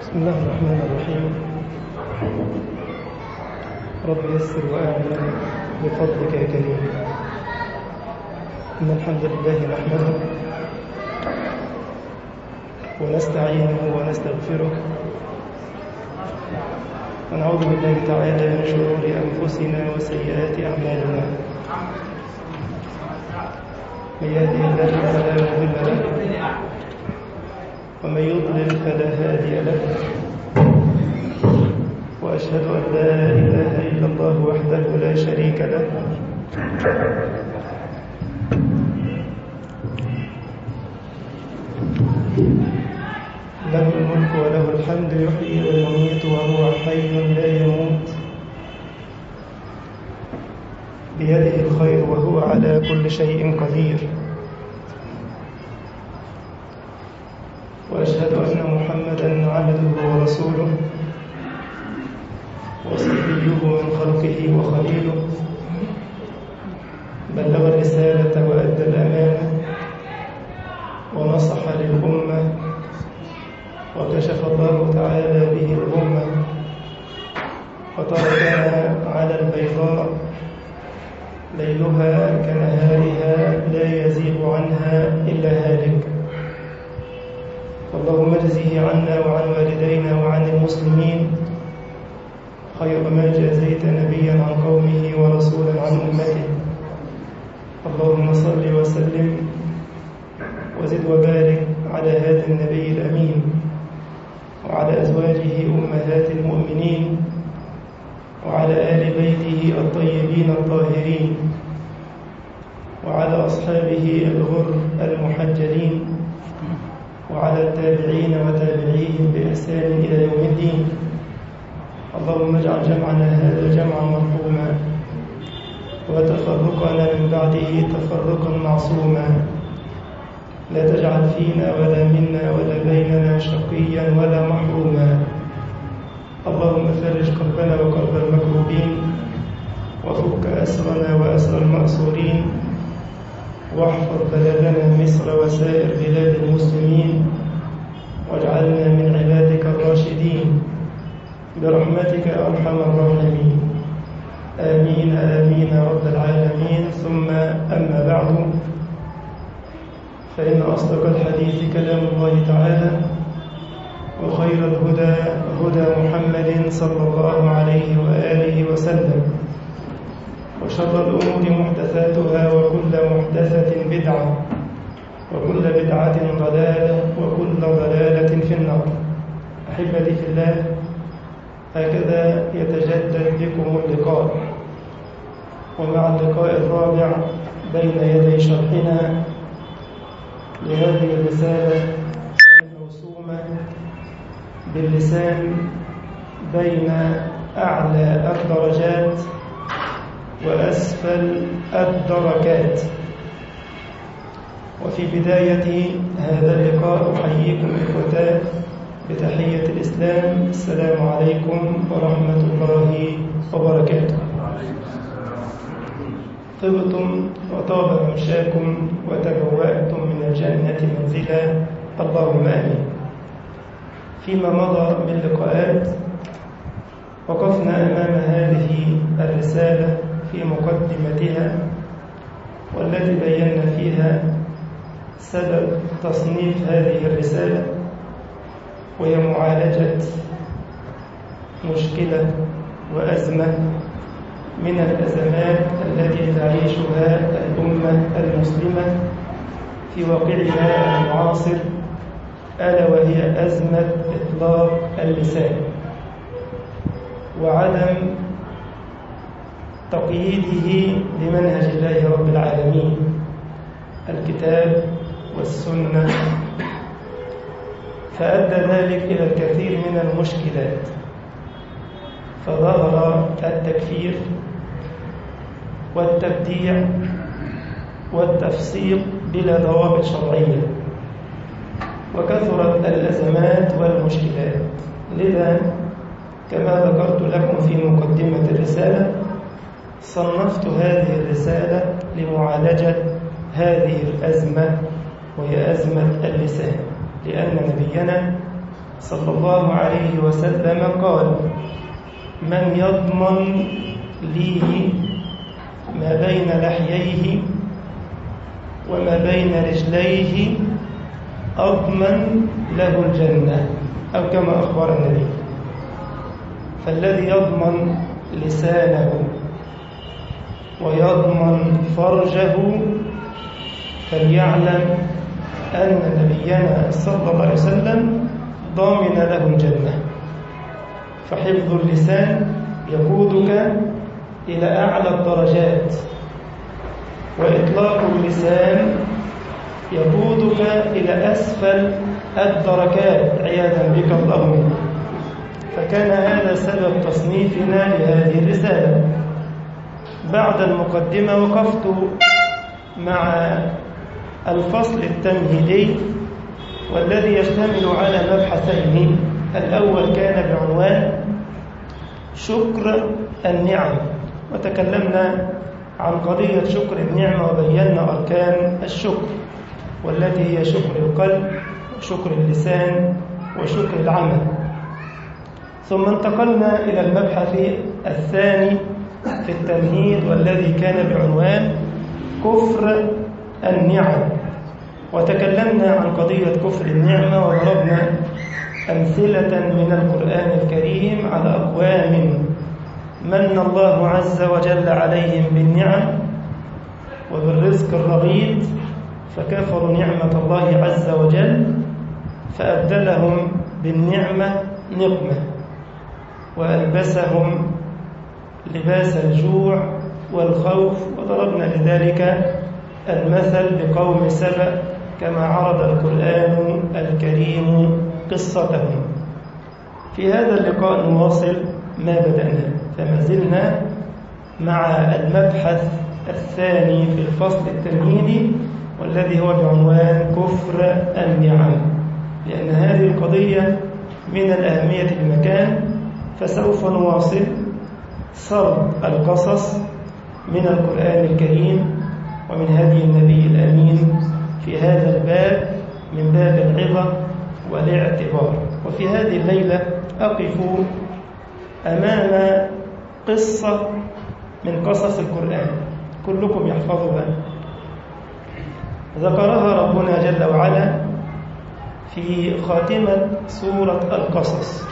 بسم الله الرحمن الرحيم رب يسر وأعلم بفضلك يا كريم إن الحمد لله نحمده ونستعينه ونستغفره ونعوذ بالله تعالى من شرور أنفسنا وسيئات أعمالنا من يهده الله فلا مضل له ومن يضلل فلا هادي له وأشهد أن لا إله إلا الله وحده لا شريك له له الملك وله الحمد يحيي ويميت وهو حي لا يموت بيده الخير وهو على كل شيء قدير وأشهد أن محمدا عبده ورسوله وصفيه من خلقه وخليله بلغ الرسالة وأدى الأمانة ونصح للأمة وكشف الله تعالى به الغمة وتركنا على البيضاء ليلها كنهارها لا يزيغ عنها إلا هالك اللهم اجزه عنا وعن والدينا وعن المسلمين خير ما جازيت نبيا عن قومه ورسولا عن أمته اللهم صل وسلم وزد وبارك على هذا النبي الأمين وعلى أزواجه أمهات المؤمنين وعلى آل بيته الطيبين الطاهرين وعلى أصحابه الغر المحجلين وعلى التابعين وتابعيهم بإحسان إلى يوم الدين اللهم اجعل جمعنا هذا جمعا مرحوما وتفرقنا من بعده تفرقا معصوما لا تجعل فينا ولا منا ولا بيننا شقيا ولا محروما اللهم فرج كربنا وكرب المكروبين وفك أسرنا وأسر المأسورين واحفظ بلدنا مصر وسائر بلاد المسلمين واجعلنا من عبادك الراشدين برحمتك يا أرحم الراحمين آمين آمين يا رب العالمين ثم أما بعد فإن أصدق الحديث كلام الله تعالى وخير الهدى هدى محمد صلى الله عليه وآله وسلم وشر الأمور محدثاتها وكل محدثة بدعة وكل بدعة ضلالة وكل ضلالة في النار أحبتي في الله هكذا يتجدد بكم اللقاء ومع اللقاء الرابع بين يدي شرحنا لهذه الرسالة الموسومة باللسان بين أعلى الدرجات وأسفل الدركات وفي بداية هذا اللقاء أحييكم إخوتات بتحية الإسلام السلام عليكم ورحمة الله وبركاته طبتم وطاب ممشاكم وتبوأتم من الجنة منزلا اللهم آمين فيما مضى من لقاءات وقفنا أمام هذه الرسالة في مقدمتها والتي بينا فيها سبب تصنيف هذه الرسالة وهي معالجة مشكلة وأزمة من الأزمات التي تعيشها الأمة المسلمة في واقعها المعاصر ألا وهي أزمة إطلاق اللسان وعدم تقييده بمنهج الله رب العالمين الكتاب والسنة فأدى ذلك إلى الكثير من المشكلات فظهر التكفير والتبديع والتفسيق بلا ضوابط شرعية وكثرت الأزمات والمشكلات لذا كما ذكرت لكم في مقدمة الرسالة صنفت هذه الرسالة لمعالجة هذه الأزمة وهي أزمة اللسان لأن نبينا صلى الله عليه وسلم قال من يضمن لي ما بين لحييه وما بين رجليه أضمن له الجنة أو كما أخبر النبي فالذي يضمن لسانه ويضمن فرجه فليعلم أن نبينا صلى الله عليه وسلم ضامن له الجنة فحفظ اللسان يقودك إلى أعلى الدرجات وإطلاق اللسان يقودك إلى أسفل الدركات عياذا بك الله منه فكان هذا سبب تصنيفنا لهذه الرسالة بعد المقدمة وقفت مع الفصل التمهيدي والذي يشتمل على مبحثين الأول كان بعنوان شكر النعم وتكلمنا عن قضية شكر النعمة وبينا أركان الشكر والتي هي شكر القلب وشكر اللسان وشكر العمل ثم انتقلنا إلى المبحث الثاني في التمهيد والذي كان بعنوان كفر النعم وتكلمنا عن قضية كفر النعمة وضربنا أمثلة من القرآن الكريم على أقوام من الله عز وجل عليهم بالنعم وبالرزق الرغيد فكفروا نعمة الله عز وجل فأبدلهم بالنعمة نقمة وألبسهم لباس الجوع والخوف وضربنا لذلك المثل بقوم سبأ كما عرض القرآن الكريم قصتهم في هذا اللقاء نواصل ما بدأنا فما زلنا مع المبحث الثاني في الفصل التمهيدي والذي هو بعنوان كفر النعم لأن هذه القضية من الأهمية المكان فسوف نواصل سرد القصص من القرآن الكريم ومن هدي النبي الأمين في هذا الباب من باب العظة والاعتبار وفي هذه الليلة أقف أمام قصة من قصص القرآن كلكم يحفظها ذكرها ربنا جل وعلا في خاتمة سورة القصص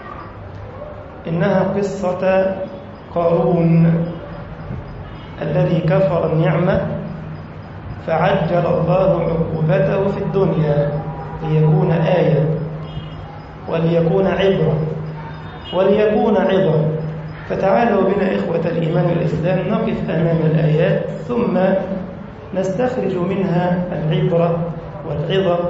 إنها قصة قارون الذي كفر النعمة فعجل الله عقوبته في الدنيا ليكون آية وليكون عبرة وليكون عظة فتعالوا بنا إخوة الإيمان والإسلام نقف أمام الآيات ثم نستخرج منها العبرة والعظة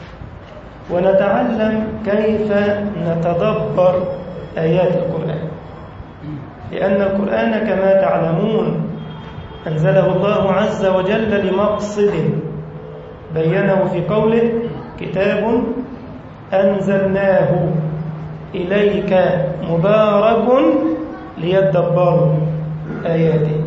ونتعلم كيف نتدبر آيات القرآن لأن القرآن كما تعلمون أنزله الله عز وجل لمقصد بينه في قوله كتاب أنزلناه إليك مبارك ليدبروا آياته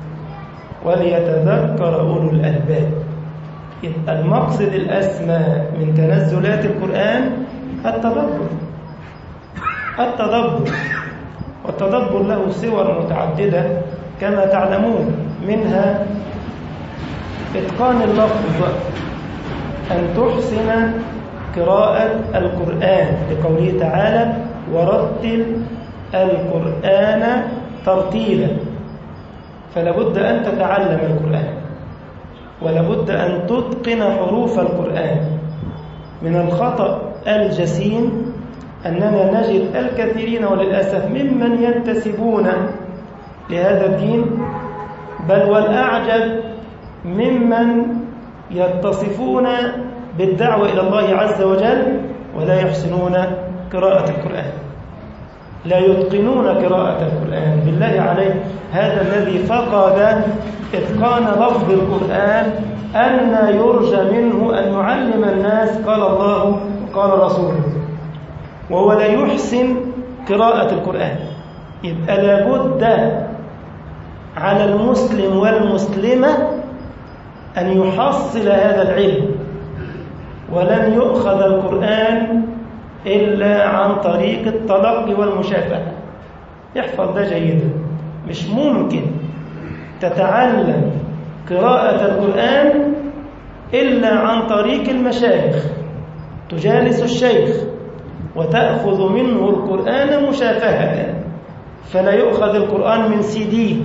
وليتذكر أولو الألباب المقصد الأسمى من تنزلات القرآن التدبر التدبر والتدبر له صور متعددة كما تعلمون منها إتقان اللفظ أن تحسن قراءة القرآن لقوله تعالى ورتل القرآن ترتيلا فلابد أن تتعلم القرآن ولابد أن تتقن حروف القرآن من الخطأ الجسيم أننا نجد الكثيرين وللأسف ممن ينتسبون لهذا الدين بل والأعجب ممن يتصفون بالدعوة إلى الله عز وجل ولا يحسنون قراءة القرآن لا يتقنون قراءة القرآن بالله عليه هذا الذي فقد إتقان لفظ القرآن أن يرجى منه أن يعلم الناس قال الله وقال رسوله وهو لا يحسن قراءة القرآن يبقى لابد على المسلم والمسلمة أن يحصل هذا العلم ولن يؤخذ القرآن إلا عن طريق التلقي والمشافهة احفظ ده جيدا مش ممكن تتعلم قراءة القرآن إلا عن طريق المشايخ تجالس الشيخ وتأخذ منه القرآن مشافهة فلا يؤخذ القرآن من سي دي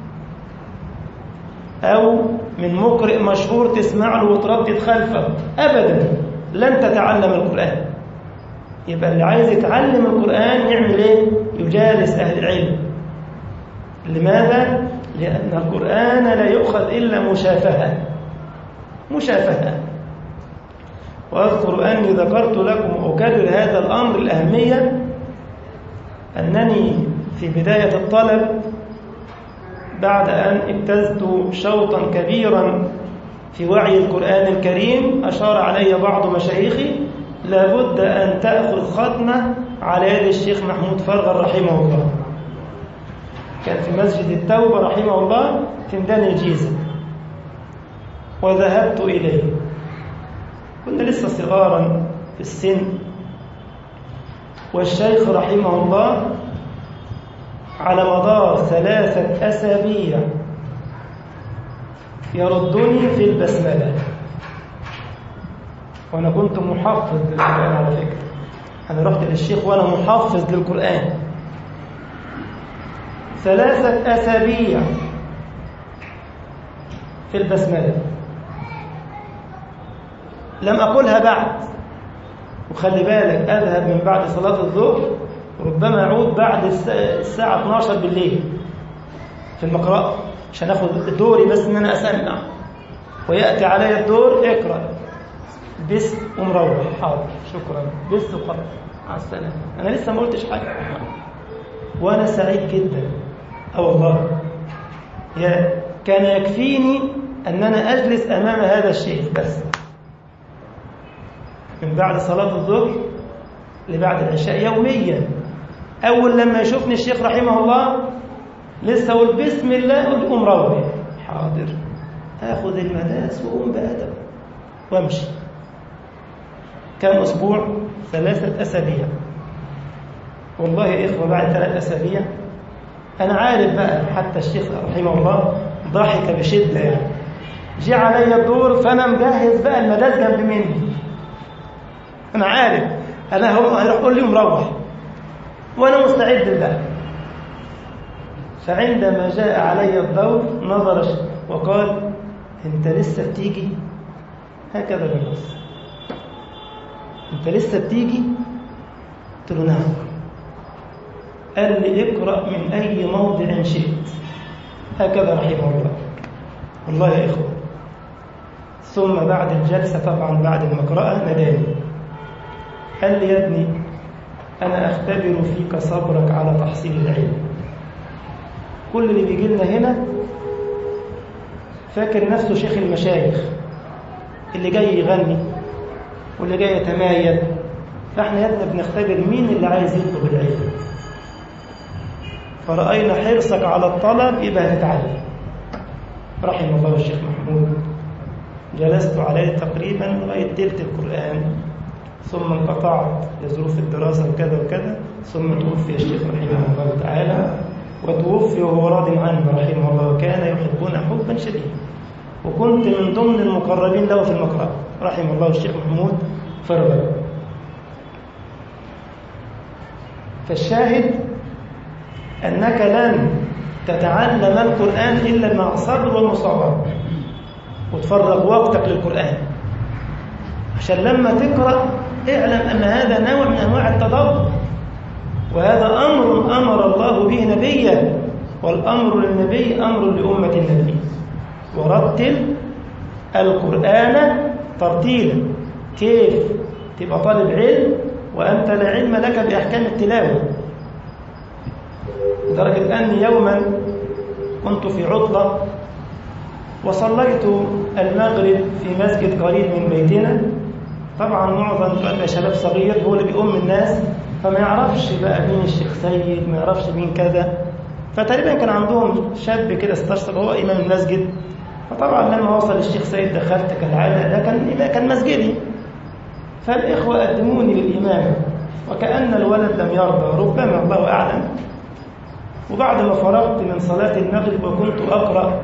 أو من مقرئ مشهور تسمع له وتردد خلفه أبدا لن تتعلم القرآن يبقى اللي عايز يتعلم القرآن يعمل إيه؟ يجالس أهل العلم لماذا؟ لأن القرآن لا يؤخذ إلا مشافهة مشافهة وأذكر أني ذكرت لكم أكرر هذا الأمر الأهمية أنني في بداية الطلب بعد أن اجتزت شوطا كبيرا في وعي القرآن الكريم أشار علي بعض مشايخي لابد أن تأخذ ختمة على يد الشيخ محمود فرغل رحمه الله كان في مسجد التوبة رحمه الله في ميدان الجيزة وذهبت إليه كنا لسه صغارا في السن والشيخ رحمه الله على مدار ثلاثة أسابيع يردني في البسملة وأنا كنت محفظ للقرآن على فكرة أنا رحت للشيخ وأنا محفظ للقرآن ثلاثة أسابيع في البسملة لم أقولها بعد وخلي بالك أذهب من بعد صلاة الظهر ربما أعود بعد الساعة 12 بالليل في المقرأة عشان أخذ دوري بس إن أنا أسمع ويأتي علي الدور اقرأ بس ومروح حاضر شكرا بس وقرأ مع السلامة أنا لسه ما قلتش حاجة وأنا سعيد جدا أه والله يا كان يكفيني أن أنا أجلس أمام هذا الشيخ بس من بعد صلاة الظهر لبعد العشاء يوميا أول لما يشوفني الشيخ رحمه الله لسه أقول بسم الله أقول قوم روح حاضر آخذ المداس وأقوم بأدب وأمشي كم أسبوع ثلاثة أسابيع والله يا إخوة بعد ثلاث أسابيع أنا عارف بقى حتى الشيخ رحمه الله ضحك بشدة يعني جه علي الدور فأنا مجهز بقى المداس جنب مني أنا عارف أنا هو هيروح يقول لي مروح وأنا مستعد لده فعندما جاء علي الدور نظر وقال أنت لسه بتيجي هكذا بالنص أنت لسه بتيجي قلت له نعم قال لي اقرأ من أي موضع شئت هكذا رحمه الله والله يا إخوة ثم بعد الجلسة طبعا بعد المقرأة ناداني قال لي يا ابني أنا أختبر فيك صبرك على تحصيل العلم كل اللي بيجي لنا هنا فاكر نفسه شيخ المشايخ اللي جاي يغني واللي جاي يتمايل فاحنا يا ابني بنختبر مين اللي عايز يطلب العلم فرأينا حرصك على الطلب يبقى هتتعلم رحم الله الشيخ محمود جلست عليه تقريبا لغاية تلت القرآن ثم انقطعت لظروف الدراسة وكذا وكذا ثم توفي الشيخ رحمه الله تعالى وتوفي وهو راض عنه رحمه الله وكان يحبنا حبا شديدا وكنت من ضمن المقربين له في المقرأة رحمه الله الشيخ محمود فرغل فالشاهد أنك لن تتعلم القرآن إلا مع صبر ومصابرة وتفرغ وقتك للقرآن عشان لما تقرأ اعلم أن هذا نوع من أنواع التدبر وهذا أمر أمر الله به نبيا والأمر للنبي أمر لأمة النبي ورتل القرآن ترتيلا كيف تبقى طالب علم وأنت لا علم لك بأحكام التلاوة لدرجة أني يوما كنت في عطلة وصليت المغرب في مسجد قريب من بيتنا طبعا معظم دلوقتي شباب صغير هو اللي بيقوم الناس فما يعرفش بقى مين الشيخ سيد ما يعرفش مين كذا فتقريبا كان عندهم شاب كده 16 هو امام المسجد فطبعا لما وصل الشيخ سيد دخلت كالعاده ده كان كان مسجدي فالاخوه قدموني للامام وكأن الولد لم يرضى ربما الله أعلم وبعد ما فرغت من صلاة المغرب وكنت أقرأ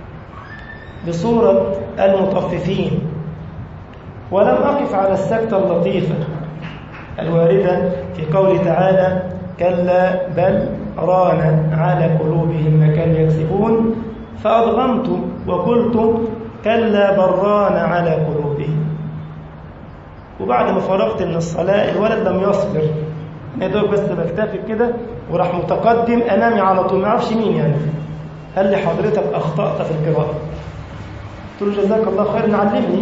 بصورة المطففين ولم أقف على السكتة اللطيفة الواردة في قوله تعالى كلا بل ران على قلوبهم ما كانوا يكسبون فأضغمت وقلت كلا بل ران على قلوبهم وبعد ما فرغت من الصلاة الولد لم يصبر أنا دوب بس بكتفي كده وراح متقدم أمامي على طول ما أعرفش مين يعني قال لي حضرتك أخطأت في القراءة قلت له جزاك الله خير علمني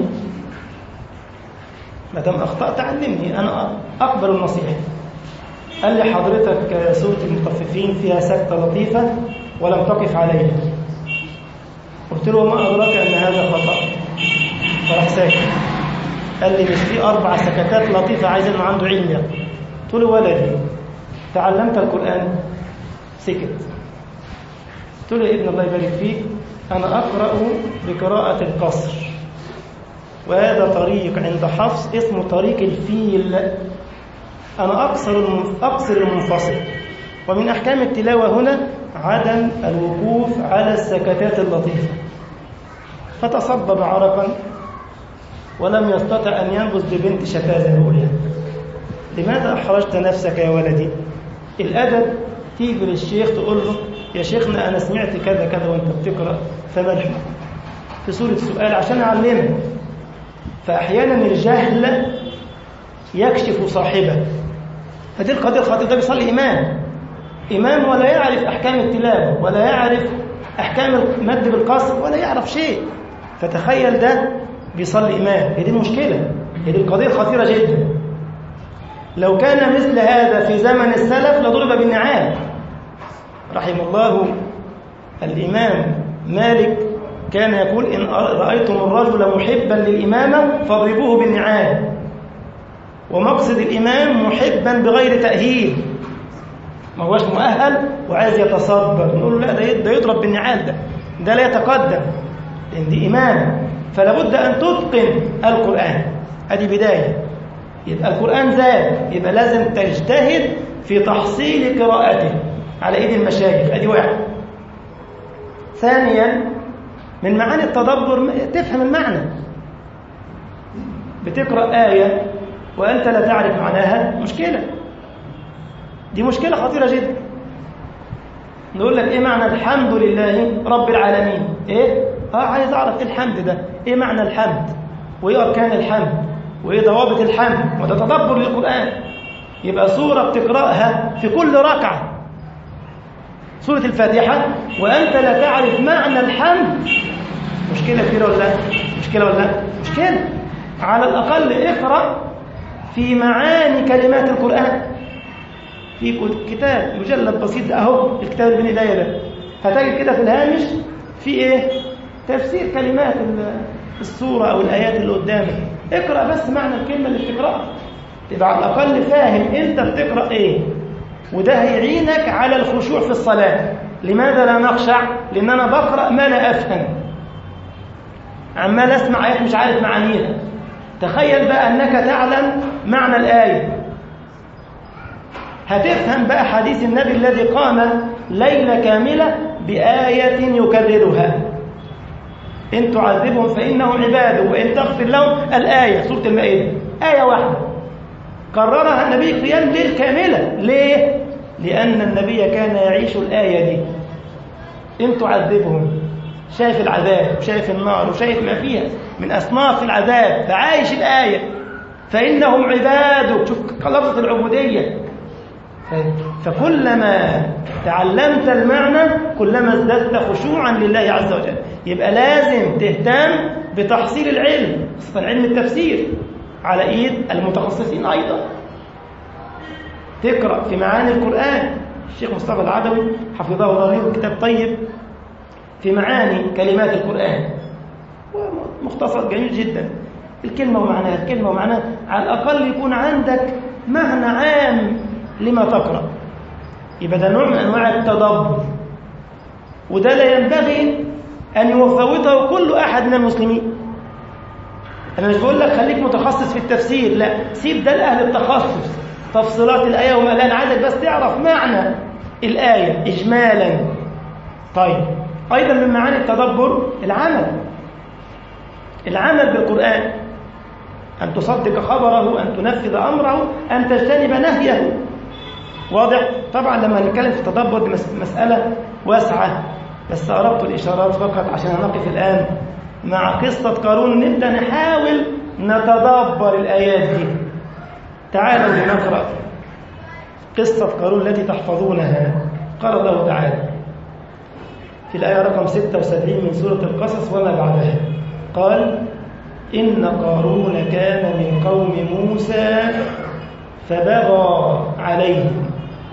ما دام أخطأت علمني أنا أقبل النصيحة قال لي حضرتك سورة المطففين فيها سكتة لطيفة ولم تقف عليها قلت له وما أدراك أن هذا خطأ فراح ساكت قال لي مش في أربع سكتات لطيفة عايز إنه عنده علم يعني قلت له ولدي تعلمت القرآن سكت قلت له يا ابن الله يبارك فيك أنا أقرأ بقراءة القصر وهذا طريق عند حفص اسمه طريق الفيل أنا أقصر أقصر المنفصل ومن أحكام التلاوة هنا عدم الوقوف على السكتات اللطيفة فتصبب عرقا ولم يستطع أن ينبذ ببنت شفاذة الأولى لماذا أحرجت نفسك يا ولدي الأدب تيجي للشيخ تقول له يا شيخنا أنا سمعت كذا كذا وأنت بتقرأ فما الحكم في سورة سؤال عشان أعلمك فأحيانا الجهل يكشف صاحبه فدي القضية الخطيرة ده بيصلي إمام إمام ولا يعرف أحكام التلاوة ولا يعرف أحكام المد بالقصر ولا يعرف شيء فتخيل ده بيصلي إمام هي دي المشكلة هي دي القضية الخطيرة جدا لو كان مثل هذا في زمن السلف لضرب بالنعال رحم الله الإمام مالك كان يقول إن رأيتم الرجل محبا للإمامة فاضربوه بالنعال ومقصد الإمام محبا بغير تأهيل ما هوش مؤهل وعايز يتصبر نقول له لا ده يضرب بالنعال ده ده لا يتقدم لأن دي إمام فلا بد أن تتقن القرآن هذه بداية يبقى القرآن زاد يبقى لازم تجتهد في تحصيل قراءته على ايد المشايخ ادي واحد ثانيا من معاني التدبر تفهم المعنى بتقرا ايه وانت لا تعرف معناها مشكله دي مشكله خطيره جدا نقول لك ايه معنى الحمد لله رب العالمين ايه اه عايز اعرف ايه الحمد ده ايه معنى الحمد وايه اركان الحمد وايه ضوابط الحمد وده تدبر للقران يبقى سوره بتقراها في كل ركعه سورة الفاتحة وأنت لا تعرف معنى الحمد مشكلة كبيرة ولا لا؟ مشكلة ولا لا؟ مشكلة على الأقل اقرأ في معاني كلمات القرآن في كتاب مجلد بسيط أهو الكتاب اللي بين ايديا ده هتجد كده في الهامش في إيه؟ تفسير كلمات السورة أو الآيات اللي قدامك اقرأ بس معنى الكلمة اللي بتقرأها تبقى على الأقل فاهم أنت بتقرأ إيه وده هيعينك على الخشوع في الصلاة لماذا لا نخشع؟ لأن أنا بقرأ ما لا أفهم عمال أسمع آيات مش عارف معانيها تخيل بقى أنك تعلم معنى الآية هتفهم بقى حديث النبي الذي قام ليلة كاملة بآية يكررها إن تعذبهم فإنهم عباد وإن تغفر لهم الآية سورة المائدة آية واحدة كررها النبي قيام ليل كاملة ليه؟ لأن النبي كان يعيش الآية دي إن تعذبهم شايف العذاب وشايف النار وشايف ما فيها من أصناف العذاب فعايش الآية فإنهم عبادك شوف لفظة العبودية فكلما تعلمت المعنى كلما ازددت خشوعا لله عز وجل يبقى لازم تهتم بتحصيل العلم خاصة علم التفسير على ايد المتخصصين ايضا تقرا في معاني القران الشيخ مصطفى العدوي حفظه الله له كتاب طيب في معاني كلمات القران مختصر جميل جدا الكلمه ومعناها الكلمه ومعناها على الاقل يكون عندك معنى عام لما تقرا يبقى ده نوع من انواع التدبر وده لا ينبغي ان يفوته كل احد من المسلمين انا مش بقول لك خليك متخصص في التفسير لا سيب ده لاهل التخصص تفصيلات الآية وما لا أنا عايزك بس تعرف معنى الآية إجمالا طيب أيضا من معاني التدبر العمل العمل بالقرآن أن تصدق خبره أن تنفذ أمره أن تجتنب نهيه واضح؟ طبعا لما نتكلم في التدبر دي مسألة واسعة بس أردت الإشارات فقط عشان نقف الآن مع قصة قارون نبدأ نحاول نتدبر الآيات دي تعالوا لنقرأ قصة قارون التي تحفظونها قال الله تعالى في الآية رقم 76 من سورة القصص وما بعدها قال إن قارون كان من قوم موسى فبغى عليهم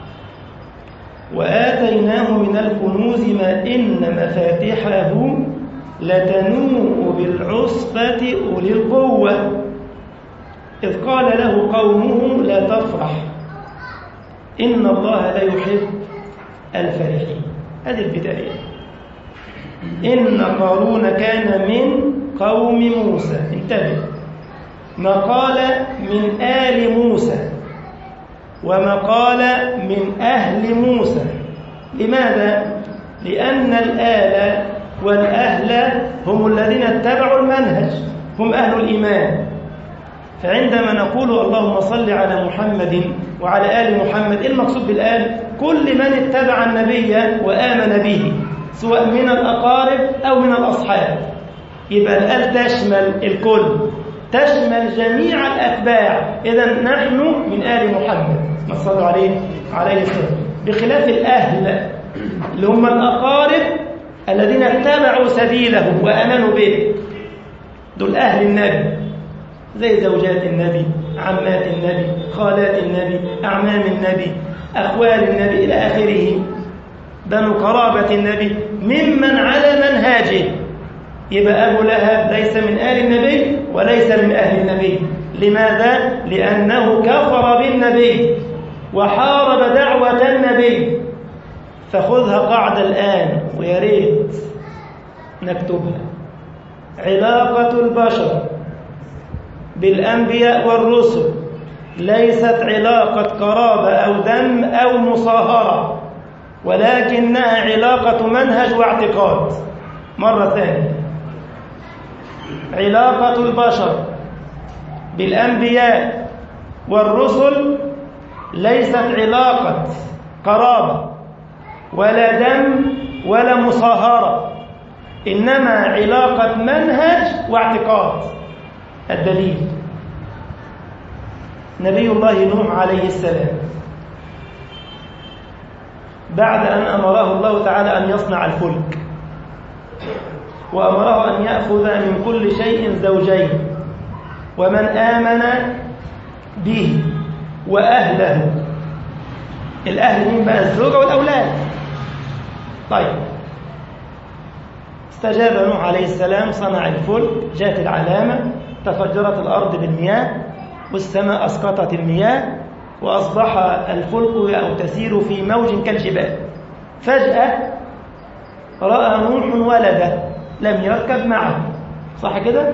وآتيناه من الكنوز ما إن مفاتحه لتنوء بالعصبة أولي القوة إذ قال له قومه لا تفرح إن الله لا يحب الفرحين هذه البداية إن قارون كان من قوم موسى انتبه مقال من آل موسى ومقال من أهل موسى لماذا؟ لأن الآل والأهل هم الذين اتبعوا المنهج هم أهل الإيمان فعندما نقول اللهم صل على محمد وعلى آل محمد إيه المقصود بالآل؟ كل من اتبع النبي وآمن به سواء من الأقارب أو من الأصحاب يبقى الآل تشمل الكل تشمل جميع الأتباع إذا نحن من آل محمد ما صلوا عليه عليه السلام بخلاف الأهل اللي هم الأقارب الذين اتبعوا سبيله وآمنوا به دول أهل النبي زي زوجات النبي عمات النبي خالات النبي أعمام النبي أخوال النبي إلى آخره بنو قرابة النبي ممن على منهاجه يبقى أبو لهب ليس من آل النبي وليس من أهل النبي لماذا؟ لأنه كفر بالنبي وحارب دعوة النبي فخذها قاعدة الآن ويا ريت نكتبها علاقة البشر بالأنبياء والرسل ليست علاقة قرابة أو دم أو مصاهرة ولكنها علاقة منهج واعتقاد مرة ثانية علاقة البشر بالأنبياء والرسل ليست علاقة قرابة ولا دم ولا مصاهرة إنما علاقة منهج واعتقاد الدليل نبي الله نوح عليه السلام بعد أن أمره الله تعالى أن يصنع الفلك وأمره أن يأخذ من كل شيء زوجين ومن آمن به وأهله الأهل من بقى الزوجة والأولاد طيب استجاب نوح عليه السلام صنع الفلك جاءت العلامة تفجرت الأرض بالمياه والسماء أسقطت المياه وأصبح الفلك أو تسير في موج كالجبال فجأة رأى نوح ولده لم يركب معه صح كده؟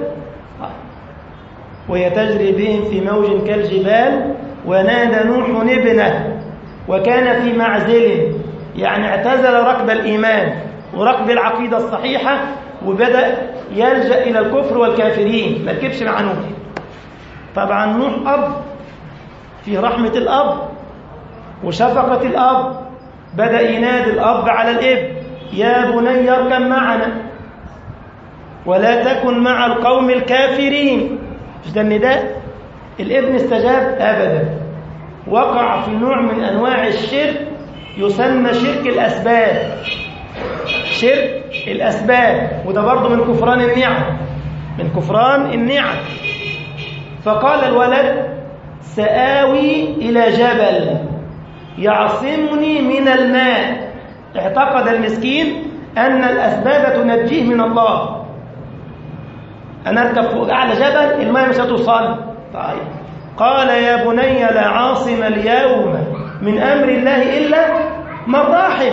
وهي تجري بهم في موج كالجبال ونادى نوح ابنه وكان في معزل يعني اعتزل ركب الإيمان وركب العقيدة الصحيحة وبدأ يلجأ إلى الكفر والكافرين ما ركبش مع نوح طبعا نوح أب في رحمة الأب وشفقة الأب بدأ ينادي الأب على الإب يا بني اركب معنا ولا تكن مع القوم الكافرين مش ده النداء الابن استجاب أبدا وقع في نوع من أنواع الشرك يسمى شرك الأسباب شرك الأسباب وده برضه من كفران النعم من كفران النعم فقال الولد سآوي إلى جبل يعصمني من الماء اعتقد المسكين أن الأسباب تنجيه من الله أنا أركب فوق أعلى جبل الماء مش هتوصل طيب قال يا بني لا عاصم اليوم من أمر الله إلا من راحم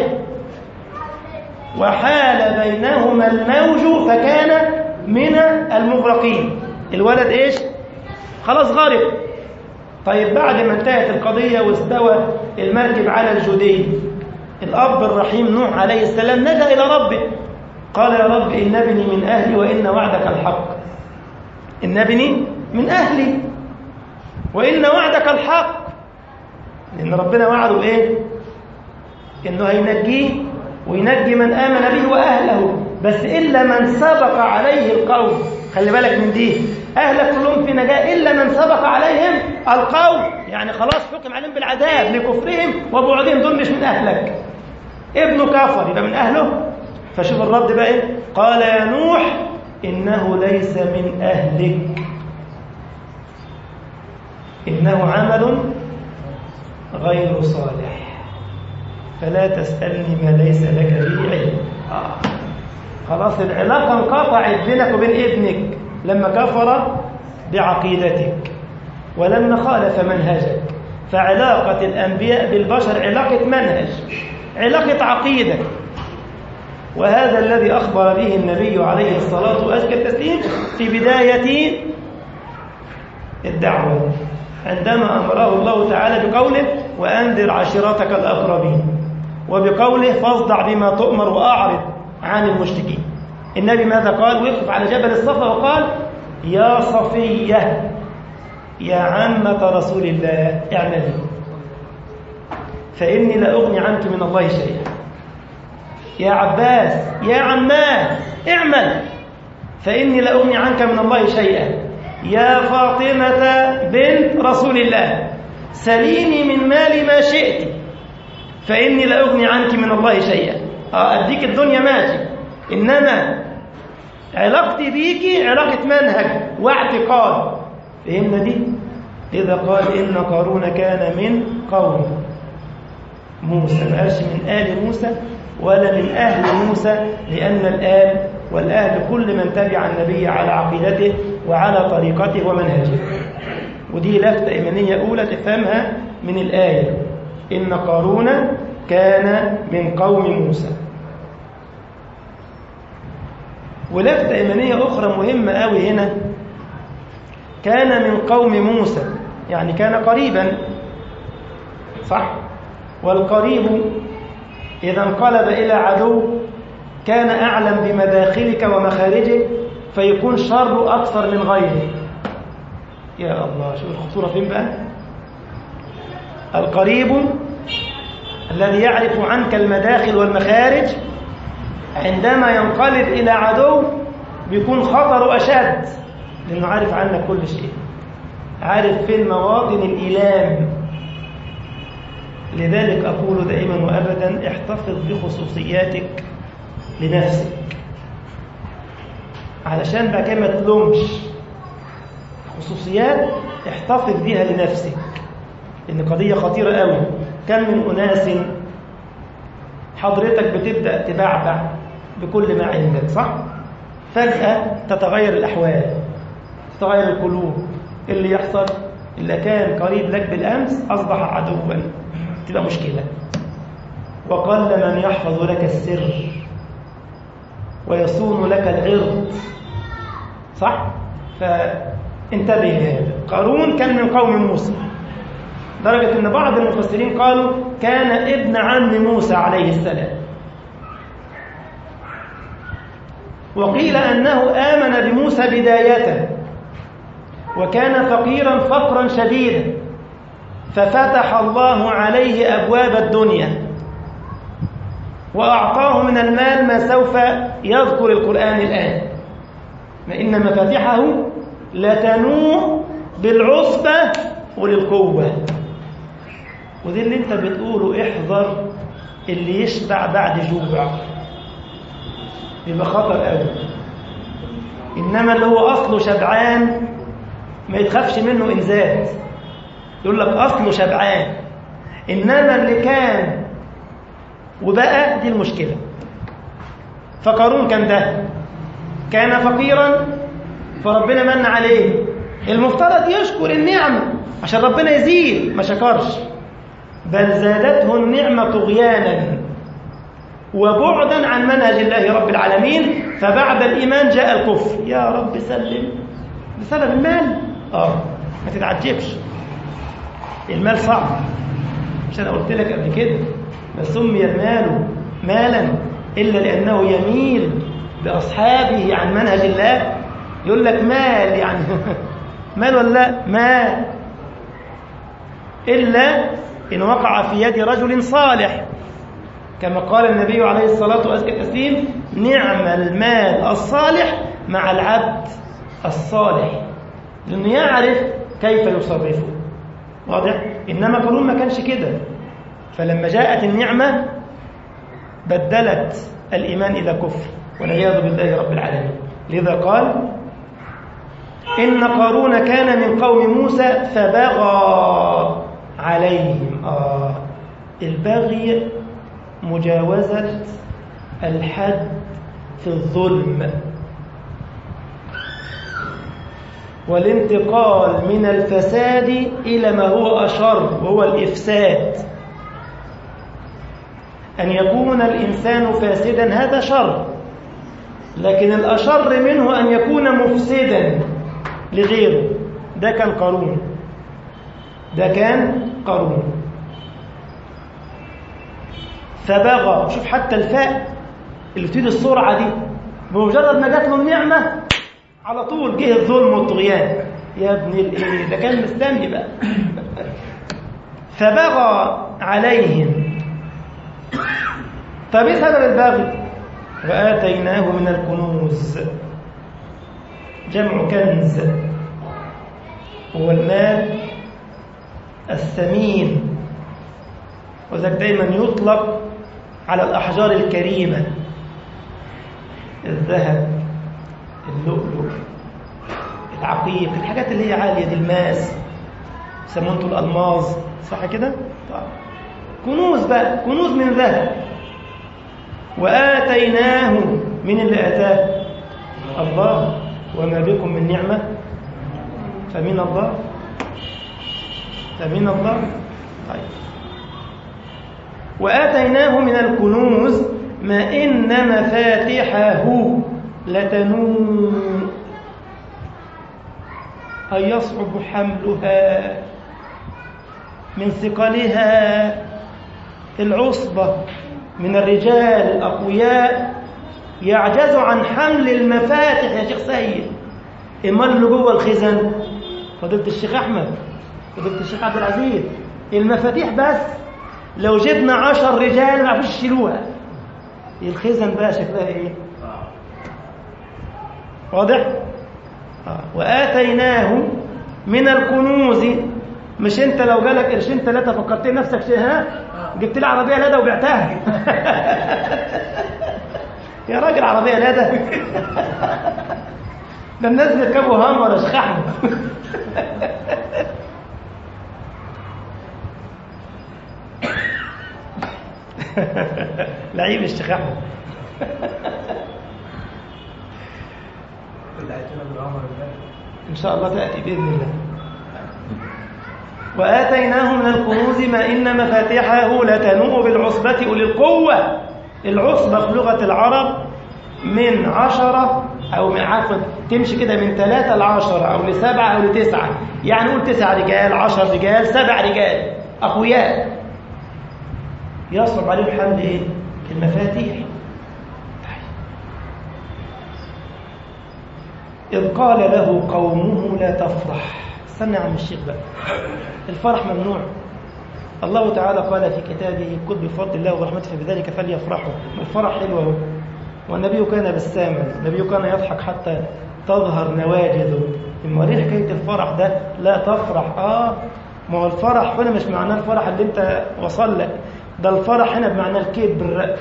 وحال بينهما الموج فكان من المغرقين الولد إيش خلاص غرق طيب بعد ما انتهت القضية واستوى المركب على الجودي الأب الرحيم نوح عليه السلام نجا إلى ربه قال يا رب إن ابني من أهلي وإن وعدك الحق إن ابني من أهلي وإن وعدك الحق لأن ربنا وعده بإيه؟ إنه هينجيه وينجي من آمن به وأهله بس إلا من سبق عليه القول خلي بالك من دي أهلك كلهم في نجاة إلا من سبق عليهم القول يعني خلاص حكم عليهم بالعذاب لكفرهم وبعدهم دول مش من أهلك ابنه كفر يبقى من أهله فشوف الرد بقى إيه قال يا نوح إنه ليس من أهلك إنه عمل غير صالح فلا تسألني ما ليس لك به علم آه. خلاص العلاقة انقطعت بينك وبين ابنك لما كفر بعقيدتك ولما خالف منهجك فعلاقة الأنبياء بالبشر علاقة منهج علاقة عقيدة وهذا الذي أخبر به النبي عليه الصلاة وأزكى التسليم في بداية الدعوة عندما أمره الله تعالى بقوله وأنذر عشيرتك الأقربين وبقوله فاصدع بما تؤمر وأعرض عن المشركين النبي ماذا قال وقف على جبل الصفا وقال يا صفية يا عمة رسول الله اعملي فإني لا أغني عنك من الله شيئا يا عباس يا عماه اعمل فإني لا أغني عنك من الله شيئا يا فاطمة بنت رسول الله سليني من مالي ما شئت فإني لا أغني عنك من الله شيئا أديك الدنيا ماشي إنما علاقتي بيكي علاقة منهج واعتقاد فهمنا دي إذا قال إن قارون كان من قوم موسى ما قالش من آل موسى ولا من أهل موسى لأن الآل والأهل كل من تبع النبي على عقيدته وعلى طريقته ومنهجه ودي لفتة إيمانية أولى تفهمها من الآية إن قارون كان من قوم موسى ولفتة إيمانية أخرى مهمة أوي هنا كان من قوم موسى يعني كان قريبا صح والقريب إذا انقلب إلى عدو كان أعلم بمداخلك ومخارجك فيكون شر أكثر من غيره يا الله شوف الخطورة فين بقى القريب الذي يعرف عنك المداخل والمخارج عندما ينقلب إلى عدو بيكون خطره أشد لأنه عارف عنك كل شيء عارف فين مواطن الإيلام لذلك أقول دائما وأبدا احتفظ بخصوصياتك لنفسك علشان بقى كده ما تلومش خصوصيات احتفظ بيها لنفسك إن قضية خطيرة قوي كم من أناس حضرتك بتبدأ تبعبع بكل ما عندك صح؟ فجأة تتغير الأحوال تتغير القلوب اللي يحصل اللي كان قريب لك بالأمس أصبح عدوا تبقى مشكلة وقل من يحفظ لك السر ويصون لك العرض صح؟ فانتبه لهذا قارون كان من قوم موسى درجة أن بعض المفسرين قالوا كان ابن عم موسى عليه السلام وقيل أنه آمن بموسى بداية وكان فقيرا فقرا شديدا ففتح الله عليه أبواب الدنيا وأعطاه من المال ما سوف يذكر القرآن الآن فإن مفاتحه لتنوء بالعصبة وللقوة ودي اللي انت بتقوله احذر اللي يشبع بعد جوع يبقى خطر قوي انما اللي هو اصله شبعان ما يتخافش منه انزال يقول لك اصله شبعان انما اللي كان وبقى دي المشكله فقارون كان ده كان فقيرا فربنا من عليه المفترض يشكر النعمه عشان ربنا يزيد ما شكرش بل زادته النعمة طغيانا وبعدا عن منهج الله رب العالمين فبعد الإيمان جاء الكفر يا رب سلم بسبب المال آه ما تتعجبش المال صعب مش أنا قلت لك قبل كده ما سمي المال مالا إلا لأنه يميل بأصحابه عن منهج الله يقول لك مال يعني مال ولا لا مال إلا إن وقع في يد رجل صالح كما قال النبي عليه الصلاة والتسليم نعم المال الصالح مع العبد الصالح لأنه يعرف كيف يصرفه واضح إنما قارون ما كانش كده فلما جاءت النعمة بدلت الإيمان إلى كفر والعياذ بالله رب العالمين لذا قال إن قارون كان من قوم موسى فبغى عليهم آه البغي مجاوزة الحد في الظلم والانتقال من الفساد إلى ما هو أشر وهو الإفساد أن يكون الإنسان فاسدا هذا شر لكن الأشر منه أن يكون مفسدا لغيره ده كان قارون ده كان قارون فبغى شوف حتى الفاء اللي بتدي السرعة دي بمجرد ما جات له النعمة على طول جه الظلم والطغيان يا ابن الايه ده كان مستني بقى فبغى عليهم طب ايه سبب البغي واتيناه من الكنوز جمع كنز هو المال الثمين وذلك دايما يطلق على الأحجار الكريمة الذهب اللؤلؤ العقيق الحاجات اللي هي عالية دي الماس سمونته الألماظ صح كده؟ طيب كنوز بقى كنوز من ذهب وآتيناه من اللي آتاه الله وما بكم من نعمة فمن الله فمن الله طيب وآتيناه من الكنوز ما إن مفاتحه لتنوء أي يصعب حملها من ثقلها العصبة من الرجال الأقوياء يعجز عن حمل المفاتح يا شيخ سيد إما اللي جوه الخزن فضيلة الشيخ أحمد فضيلة الشيخ عبد العزيز المفاتيح بس لو جبنا عشر رجال ما يعرفوش يشيلوها الخزن بقى شكلها ايه واضح آه. واتيناه من الكنوز مش انت لو جالك قرشين ثلاثه فكرت نفسك شيء ها جبت لي عربيه لادا وبعتها يا راجل عربيه لادا ده الناس بيركبوا هام ولا شيخ احمد لعيب الشيخ احمد ان شاء الله تاتي باذن الله واتيناه من الكنوز ما ان مفاتيحه لتنوء بالعصبه اولي القوه العصبه في لغه العرب من عشرة أو من عفوا تمشي كده من ثلاثة لعشرة أو لسبعة أو لتسعة يعني قول تسعة رجال عشر رجال سبع رجال أقوياء يصعب عليهم حمل ايه المفاتيح إذ قال له قومه لا تفرح استنى يا عم الشيخ بقى الفرح ممنوع الله تعالى قال في كتابه كل بفضل الله ورحمته فبذلك فليفرحوا الفرح حلو اهو والنبي كان بساما النبي كان يضحك حتى تظهر نواجذه اما ليه حكايه الفرح ده لا تفرح اه ما هو الفرح هنا مش معناه الفرح اللي انت وصل لك ده الفرح هنا بمعنى الكبر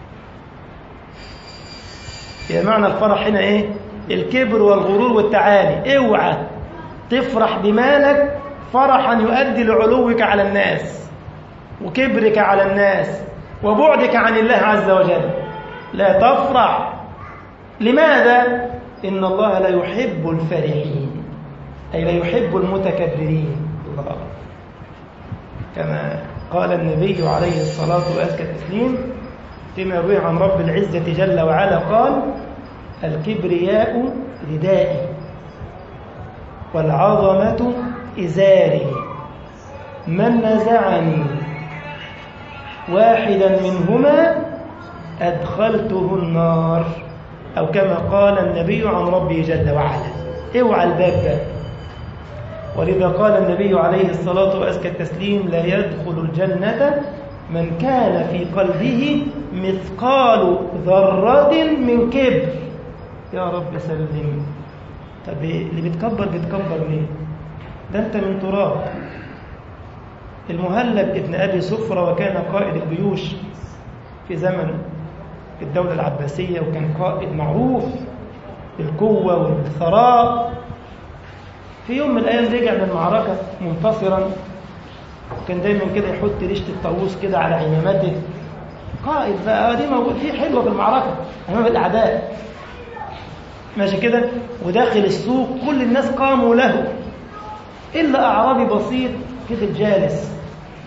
يعني معنى الفرح هنا ايه الكبر والغرور والتعالي اوعى تفرح بمالك فرحا يؤدي لعلوك على الناس وكبرك على الناس وبعدك عن الله عز وجل لا تفرح لماذا ان الله لا يحب الفرحين اي لا يحب المتكبرين الله كما قال النبي عليه الصلاة وأزكى التسليم فيما روي عن رب العزة جل وعلا قال الكبرياء ردائي والعظمة إزاري من نزعني واحدا منهما أدخلته النار أو كما قال النبي عن ربه جل وعلا اوعى الباب ده ولذا قال النبي عليه الصلاة وأزكى التسليم لا يدخل الجنة من كان في قلبه مثقال ذرة من كبر يا رب سلمني طب اللي بيتكبر بيتكبر ليه ده انت من تراب المهلب ابن ابي صفرة وكان قائد الجيوش في زمن الدولة العباسية وكان قائد معروف بالقوة والثراء في يوم من الأيام رجع من المعركة منتصرا كان دايما كده يحط ريشة الطاووس كده على عمامته قائد بقى دي موجود فيه حلوة في المعركة أمام الأعداء ماشي كده وداخل السوق كل الناس قاموا له إلا أعرابي بسيط كده جالس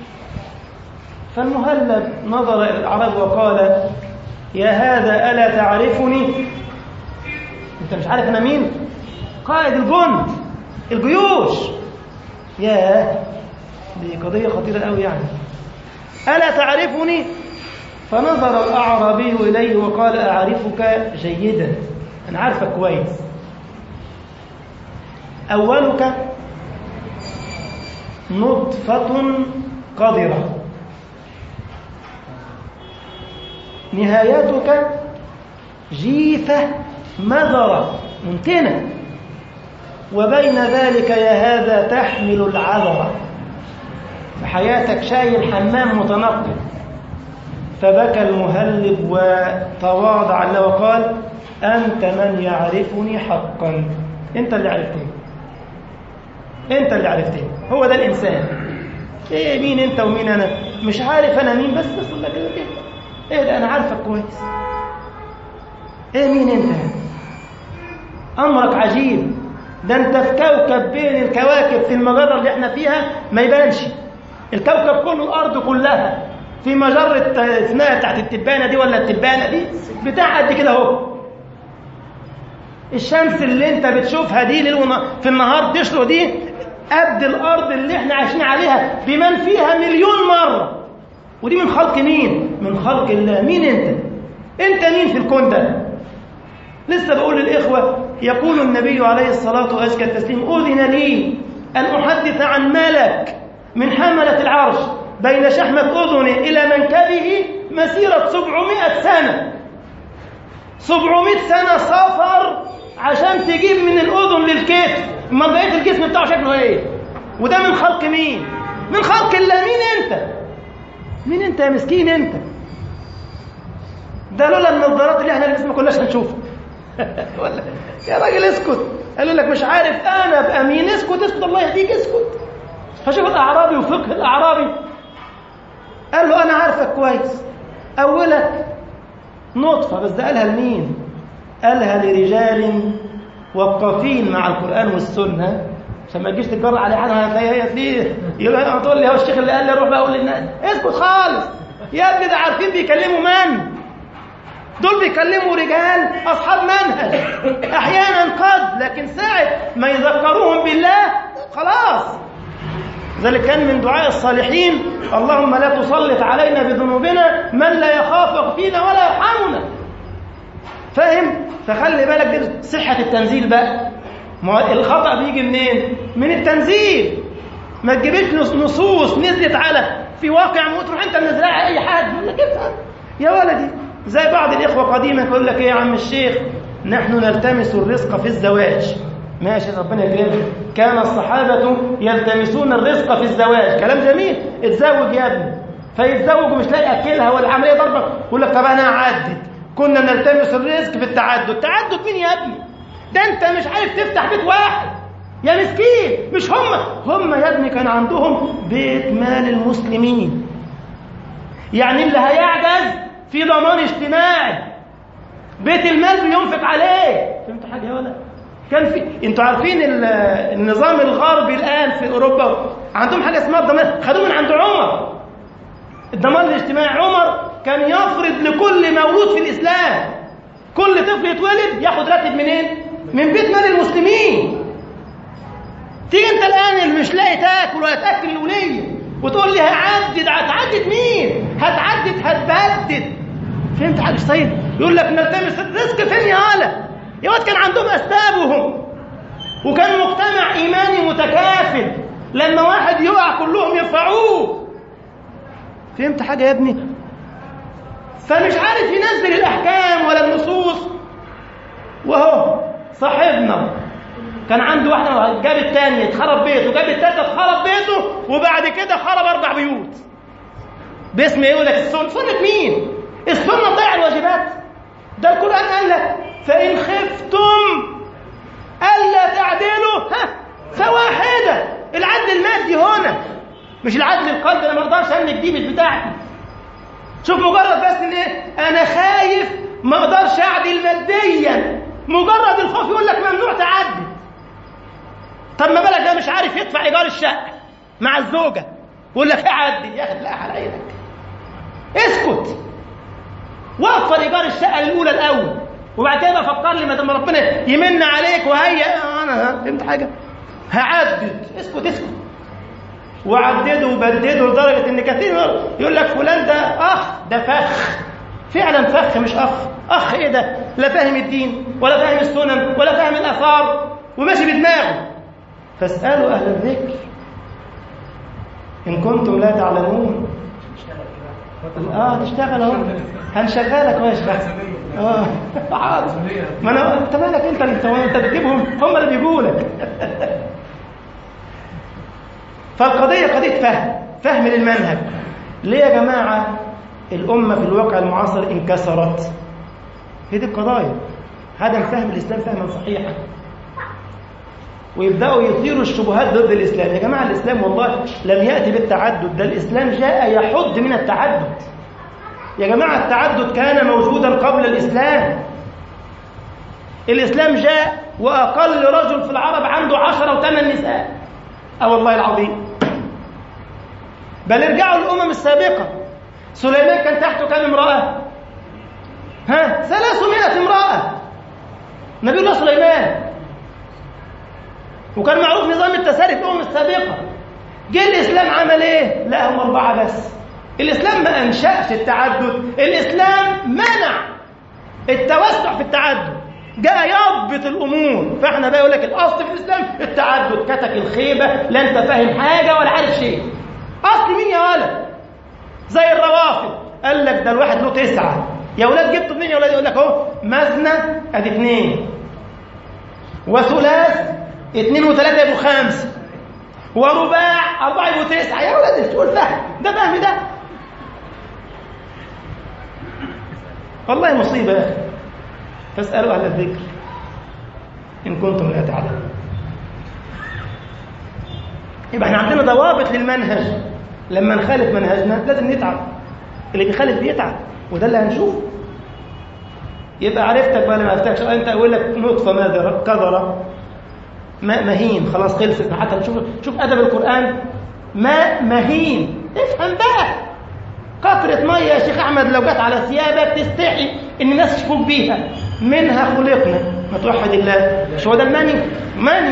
فالمهلب نظر إلى الأعرابي وقال يا هذا ألا تعرفني أنت مش عارف أنا مين قائد الجند الجيوش ياه دي قضية خطيرة قوي يعني ألا تعرفني فنظر الأعرابي إليه وقال أعرفك جيدا أنا عارفك كويس أولك نطفة قذرة نهايتك جيفة مذرة منتنة وبين ذلك يا هذا تحمل العذرة فحياتك شايل حمام متنقل فبكى المهلب وتواضع له وقال أنت من يعرفني حقا أنت اللي عرفتني أنت اللي عرفتني هو ده الإنسان إيه مين أنت ومين أنا مش عارف أنا مين بس بس الله كده كده إيه ده أنا عارفك كويس إيه مين أنت أمرك عجيب ده أنت في كوكب بين الكواكب في المجرة اللي احنا فيها ما يبانش الكوكب كله الأرض كلها في مجرة اسمها بتاعت التبانة دي ولا التبانة دي بتاع قد كده اهو الشمس اللي انت بتشوفها دي ليل في النهار تشرق دي قد الارض اللي احنا عايشين عليها بمن فيها مليون مرة ودي من خلق مين من خلق الله مين انت انت مين في الكون ده لسه بقول للإخوة يقول النبي عليه الصلاة وأزكى التسليم أذن لي أن أحدث عن ملك من حملة العرش بين شحمة أذنه إلى منكبه مسيرة سبعمائة سنة سبعمائة سنة سفر عشان تجيب من الأذن للكتف ما بقيت الجسم بتاعه شكله ايه وده من خلق مين من خلق الله مين انت مين انت يا مسكين انت ده لولا النظارات اللي احنا لسه ما كناش هنشوفها ولا يا راجل اسكت قالوا لك مش عارف انا ابقى مين اسكت اسكت الله يهديك اسكت فشوف الاعرابي وفقه الاعرابي قال له انا عارفك كويس اولك نطفه بس ده قالها لمين قالها لرجال وقافين مع القران والسنه عشان ما تجيش تتجرأ عليه حاجه هي فيه يبقى تقول لي هو الشيخ اللي قال لي روح بقى اقول للناس اسكت خالص يا ابني ده عارفين بيكلموا من دول بيكلموا رجال أصحاب منهج أحيانا قد لكن ساعة ما يذكروهم بالله خلاص ذلك كان من دعاء الصالحين اللهم لا تسلط علينا بذنوبنا من لا يخافك فينا ولا يرحمنا فاهم فخلي بالك دي صحة التنزيل بقى ما الخطأ بيجي منين من التنزيل ما تجيبش نصوص نزلت على في واقع موت تروح انت منزلها اي حد يقول لك افهم يا ولدي زي بعض الإخوة قديما يقول لك إيه يا عم الشيخ نحن نلتمس الرزق في الزواج ماشي ربنا يكرمك كان الصحابة يلتمسون الرزق في الزواج كلام جميل اتزوج يا ابني فيتزوج ومش لاقي أكلها والعملية ضربة يقول لك طب أنا أعدد كنا نلتمس الرزق في التعدد تعدد مين يا ابني ده أنت مش عارف تفتح بيت واحد يا مسكين مش هم هم يا ابني كان عندهم بيت مال المسلمين يعني اللي هيعجز في ضمان اجتماعي بيت المال بينفق عليه فهمتوا حاجه ولا كان في انتوا عارفين النظام الغربي الان في اوروبا عندهم حاجه اسمها الضمان خدوه من عند عمر الضمان الاجتماعي عمر كان يفرض لكل مولود في الاسلام كل طفل يتولد ياخد راتب منين من بيت مال المسلمين تيجي انت الان اللي مش لاقي تاكل ولا تاكل الوليه وتقول لي هعدد هتعدد مين هتعدد هتبدد فهمت حاجه طيب يقول لك نلتمس الرزق فين يا هلا يا واد كان عندهم اسبابهم وكان مجتمع ايماني متكافل لما واحد يقع كلهم يرفعوه فهمت حاجه يا ابني فمش عارف ينزل الاحكام ولا النصوص وهو صاحبنا كان عنده واحده جاب الثانيه اتخرب بيته جاب الثالثه اتخرب بيته وبعد كده خرب اربع بيوت باسم ايه يقول لك السنه سنه مين السنه تضيع الواجبات ده القران قال لك فان خفتم الا تعدلوا ها فواحده العدل المادي هنا مش العدل القلبي انا ما اقدرش املك دي مش بتاعتي شوف مجرد بس ان ايه انا خايف ما اقدرش اعدل ماديا مجرد الخوف يقول لك ممنوع تعدل طب ما بالك ده مش عارف يدفع ايجار الشقه مع الزوجه يقول لك اعدل يا اخي لا على عينك اسكت وفر ايجار الشقه الاولى الاول وبعد كده فكر لي ما دام ربنا يمن عليك وهيا انا فهمت حاجه هعدد اسكت اسكت وعددوا وبددوا لدرجه ان كثير يقول لك فلان ده اخ ده فخ فعلا فخ مش اخ اخ ايه ده لا فاهم الدين ولا فاهم السنن ولا فاهم الاثار وماشي بدماغه فاسالوا اهل الذكر ان كنتم لا تعلمون اه تشتغل اهو هنشغلك اهو يا شيخ اه حاضر ما انا انت مالك انت انت انت بتجيبهم هم اللي بيجوا لك فالقضيه قضيه فهم فهم للمنهج ليه يا جماعه الامه في الواقع المعاصر انكسرت هي دي القضايا عدم فهم الاسلام فهما صحيحا ويبداوا يثيروا الشبهات ضد الاسلام يا جماعه الاسلام والله لم ياتي بالتعدد ده الاسلام جاء يحد من التعدد يا جماعه التعدد كان موجودا قبل الاسلام الاسلام جاء واقل رجل في العرب عنده عشرة وثمان نساء اه والله العظيم بل ارجعوا الامم السابقه سليمان كان تحته كم امراه ها ثلاثمائة امراه نبي الله سليمان وكان معروف نظام التساري في الامم السابقه جه الاسلام عمل ايه لا هم اربعه بس الاسلام ما انشاش التعدد الاسلام منع التوسع في التعدد جاء يضبط الامور فاحنا بقى يقول لك الاصل في الاسلام التعدد كتك الخيبه لا انت فاهم حاجه ولا عارف شيء اصل مين يا ولد زي الروافض قال لك ده الواحد له تسعه يا ولاد جبتوا منين يا ولاد يقول لك اهو مزنه ادي اثنين وثلاث اثنين وثلاثه يبقوا خمسه ورباع اربعه يبقوا تسعه يا ولاد تقول فهم ده فهم ده والله مصيبه يا اخي فاسالوا اهل الذكر ان كنتم لا تعلمون يبقى احنا عندنا ضوابط للمنهج لما نخالف منهجنا لازم نتعب اللي بيخالف بيتعب وده اللي هنشوفه يبقى عرفتك بقى ما عرفتكش انت اقول لك نطفه ماذا كذره ماء مهين خلاص خلصت حتى شوف شوف ادب القران ماء مهين افهم بقى قطرة مية يا شيخ أحمد لو جت على ثيابك تستحي إن الناس تشوفوك بيها منها خلقنا ما توحد الله مش هو ده الماني؟ ماني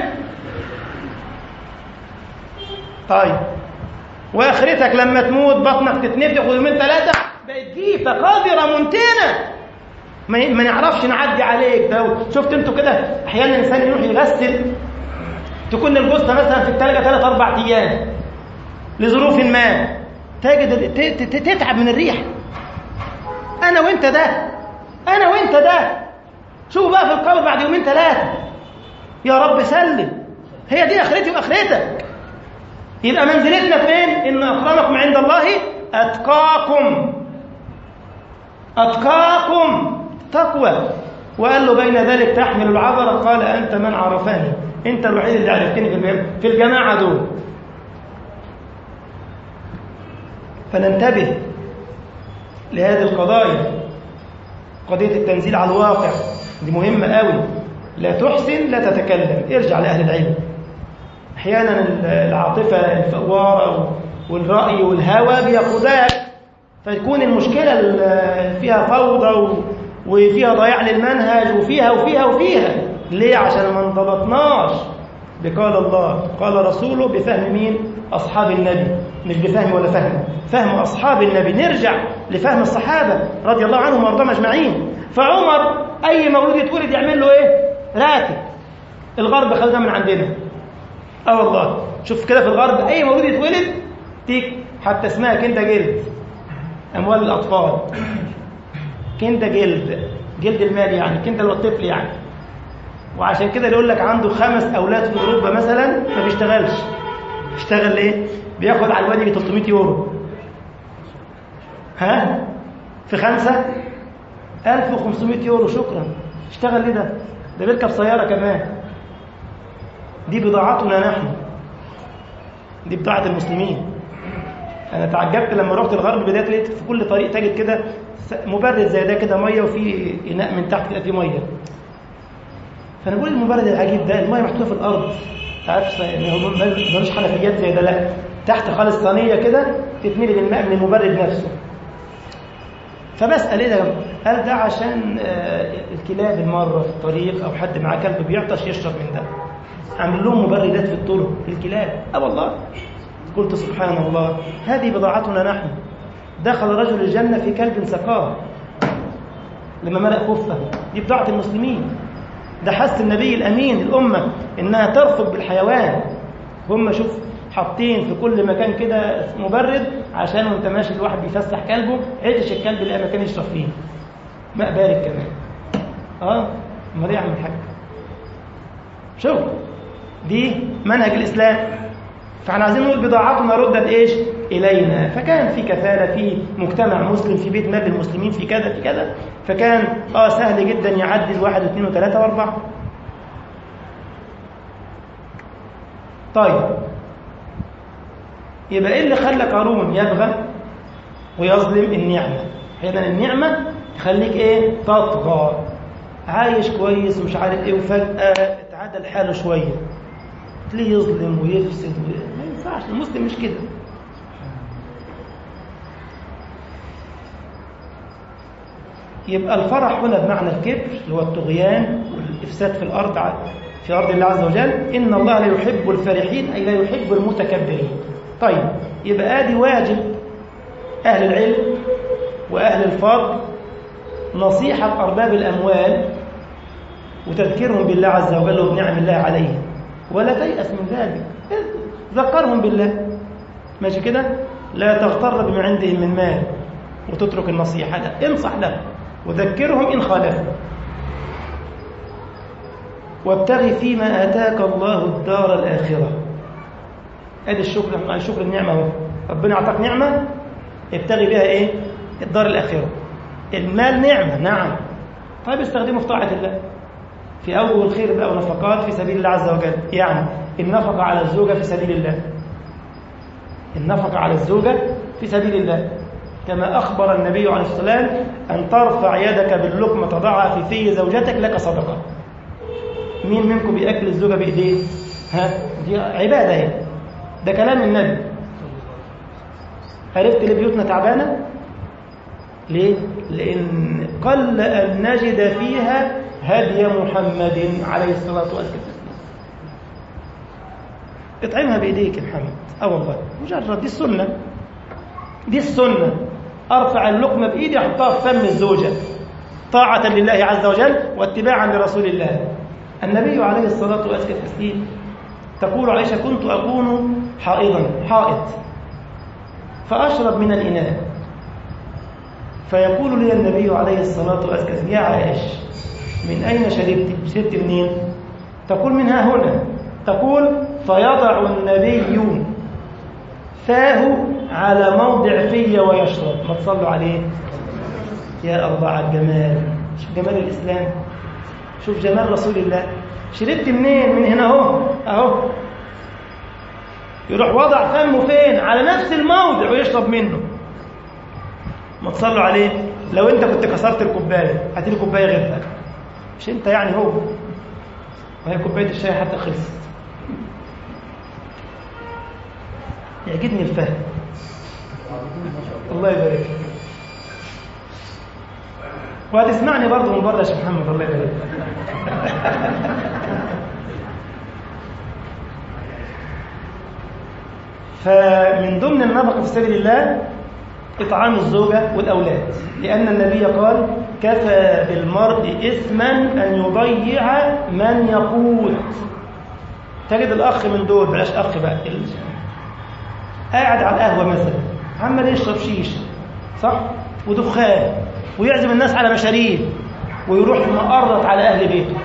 طيب واخرتك لما تموت بطنك تتنفخ ويومين ثلاثه بقت جيفه قادره منتنه ما ما نعرفش نعدي عليك ده شفت انتوا كده احيانا الانسان يروح يغسل تكون الجثه مثلا في الثلاجه ثلاث اربع ايام لظروف ما تجد تتعب من الريح انا وانت ده انا وانت ده شوف بقى في القبر بعد يومين ثلاثه يا رب سلم هي دي اخرتي واخرتك يبقى منزلتنا فين ان اكرمكم عند الله اتقاكم اتقاكم تقوى وقال له بين ذلك تحمل العبر قال انت من عرفني انت الوحيد اللي عرفتني في الجماعه دول فننتبه لهذه القضايا قضيه التنزيل على الواقع دي مهمه قوي لا تحسن لا تتكلم ارجع لاهل العلم احيانا العاطفه الفواره والراي والهوى بيقودك فتكون المشكله فيها فوضى وفيها ضياع للمنهج وفيها وفيها وفيها ليه عشان ما انضبطناش بقال الله قال رسوله بفهم مين أصحاب النبي مش بفهم ولا فهم فهم أصحاب النبي نرجع لفهم الصحابة رضي الله عنهم وارضاهم أجمعين فعمر أي مولود يتولد يعمل له إيه راتب الغرب خدها من عندنا اه والله شوف كده في الغرب اي مولود يتولد تيك حتى اسمها كنده جلد اموال الاطفال كنده جلد جلد المال يعني كنده الطفل يعني وعشان كده يقول لك عنده خمس اولاد في اوروبا مثلا ما بيشتغلش بيشتغل ليه بياخد على الواد يجي 300 يورو ها في خمسه 1500 يورو شكرا اشتغل ليه ده ده بيركب سياره كمان دي بضاعتنا نحن دي بضاعة المسلمين أنا تعجبت لما رحت الغرب بداية لقيت في كل طريق تجد كده مبرد زي ده كده مية وفي إناء من تحت كده فيه مية فأنا بقول المبرد العجيب ده المية محطوطة في الأرض عارف يعني هو ملوش حنفيات زي ده لا تحت خالص صينية كده تتملي بالماء من المبرد نفسه فبسأل ايه ده هل ده عشان الكلاب المارة في الطريق أو حد معاه كلب بيعطش يشرب من ده عامل لهم مبردات في الطرق للكلاب اه والله قلت سبحان الله هذه بضاعتنا نحن دخل رجل الجنة في كلب سقاه لما ملأ خفه دي بضاعة المسلمين ده حث النبي الأمين الأمة إنها ترفق بالحيوان هم شوف حاطين في كل مكان كده مبرد عشان وانت ماشي الواحد بيفسح كلبه عطش الكلب يلاقي مكان يشرب فيه ماء بارد كمان اه امال ايه يا عم الحاج شوف دي منهج الإسلام فاحنا عايزين نقول بضاعتنا ردت ايش الينا فكان في كفاله في مجتمع مسلم في بيت مال المسلمين في كذا في كذا فكان اه سهل جدا يعدي الواحد واثنين وثلاثه واربعه طيب يبقى ايه اللي خلى قارون يبغى ويظلم النعمه احيانا النعمه تخليك ايه تطغى عايش كويس ومش عارف ايه وفجاه اتعدل حاله شويه تلاقيه يظلم ويفسد و... ما ينفعش المسلم مش كده يبقى الفرح هنا بمعنى الكبر اللي هو الطغيان والإفساد في الأرض في أرض الله عز وجل إن الله لا يحب الفرحين أي لا يحب المتكبرين طيب يبقى آدي واجب أهل العلم وأهل الفضل نصيحة أرباب الأموال وتذكيرهم بالله عز وجل وبنعم الله عليهم ولا تيأس من ذلك ذكرهم بالله ماشي كده لا تغتر بما عندهم من مال وتترك النصيحة لا انصح له وذكرهم إن خالفوا وابتغي فيما آتاك الله الدار الآخرة ادي الشكر مع شكر النعمة اهو ربنا أعطاك نعمة ابتغي بها إيه الدار الآخرة المال نعمة نعم طيب استخدمه في طاعة الله في أول خير بقى ونفقات في سبيل الله عز وجل يعني النفقة على الزوجة في سبيل الله النفقة على الزوجة في سبيل الله كما أخبر النبي عليه الصلاة والسلام أن ترفع يدك باللقمة تضعها في في زوجتك لك صدقة مين منكم بيأكل الزوجة بإيديه ها دي عبادة هي ده كلام النبي عرفت ليه بيوتنا تعبانة ليه لأن قل أن نجد فيها هدي محمد عليه الصلاة والسلام اطعمها بإيديك يا محمد اه والله مجرد دي السنة دي السنة أرفع اللقمة بإيدي أحطها في فم الزوجة طاعة لله عز وجل واتباعا لرسول الله النبي عليه الصلاة والسلام تقول عائشة كنت أكون حائضا حائض فأشرب من الإناء فيقول لي النبي عليه الصلاة والسلام يا عائش من أين شربت؟ شربت منين؟ تقول من ها هنا تقول فيضع النبي فاه على موضع في ويشرب ما تصلوا عليه يا الله على الجمال شوف جمال الإسلام شوف جمال رسول الله شربت منين من هنا اهو اهو يروح وضع فمه فين على نفس الموضع ويشرب منه ما تصلوا عليه لو انت كنت كسرت الكوبايه هات لي كوبايه غيرها مش انت يعني هو وهي كوبايه الشاي حتى خلصت يعجبني الفهم الله يبارك فيك وهتسمعني برضه من بره يا شيخ محمد الله يبارك فمن ضمن النفقة في سبيل الله إطعام الزوجة والأولاد لأن النبي قال كفى بالمرء إثما أن يضيع من يقوت تجد الأخ من دول بلاش أخ بقى قاعد على القهوة مثلا عمال يشرب شيشة صح ودخان ويعزم الناس على مشاريب ويروح مقرط على أهل بيته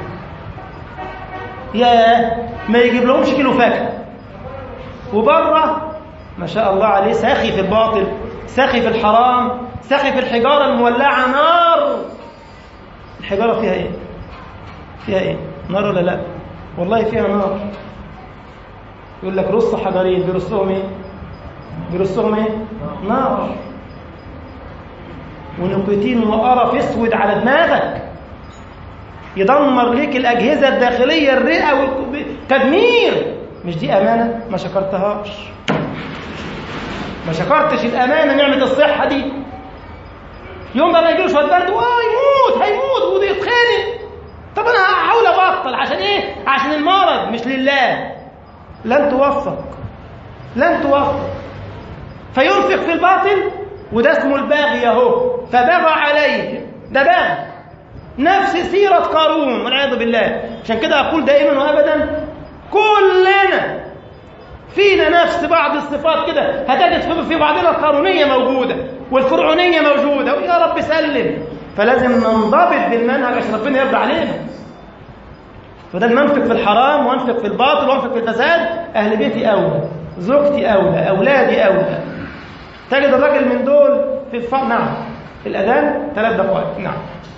يا ما يجيب لهمش كيلو فاكهة وبره ما شاء الله عليه ساخي في الباطل ساخي في الحرام ساخي في الحجارة المولعة نار الحجارة فيها ايه فيها ايه نار ولا لا والله فيها نار يقول لك رص حجرين بيرصهم ايه بيرصهم ايه نار ونيكوتين وقرف اسود على دماغك يدمر ليك الاجهزه الداخليه الرئه والتدمير مش دي امانه ما شكرتهاش ما شكرتش الامانه نعمه الصحه دي يوم بقى ما يجيله شويه برد اه يموت هيموت ويتخانق طب انا هحاول ابطل عشان ايه عشان المرض مش لله لن توفق لن توفق فينفق في الباطل وده اسمه الباغي اهو فبغى عليه ده باغي نفس سيرة قارون والعياذ بالله عشان كده أقول دائما وأبدا كلنا فينا نفس بعض الصفات كده هتجد في بعضنا القارونية موجودة والفرعونية موجودة ويا رب سلم فلازم ننضبط بالمنهج عشان ربنا يرضى علينا فده المنفق في الحرام وانفق في الباطل وانفق في الفساد أهل بيتي أولى زوجتي أولى أولادي أولى تجد الراجل من دول في الف... نعم في الأذان ثلاث دقائق نعم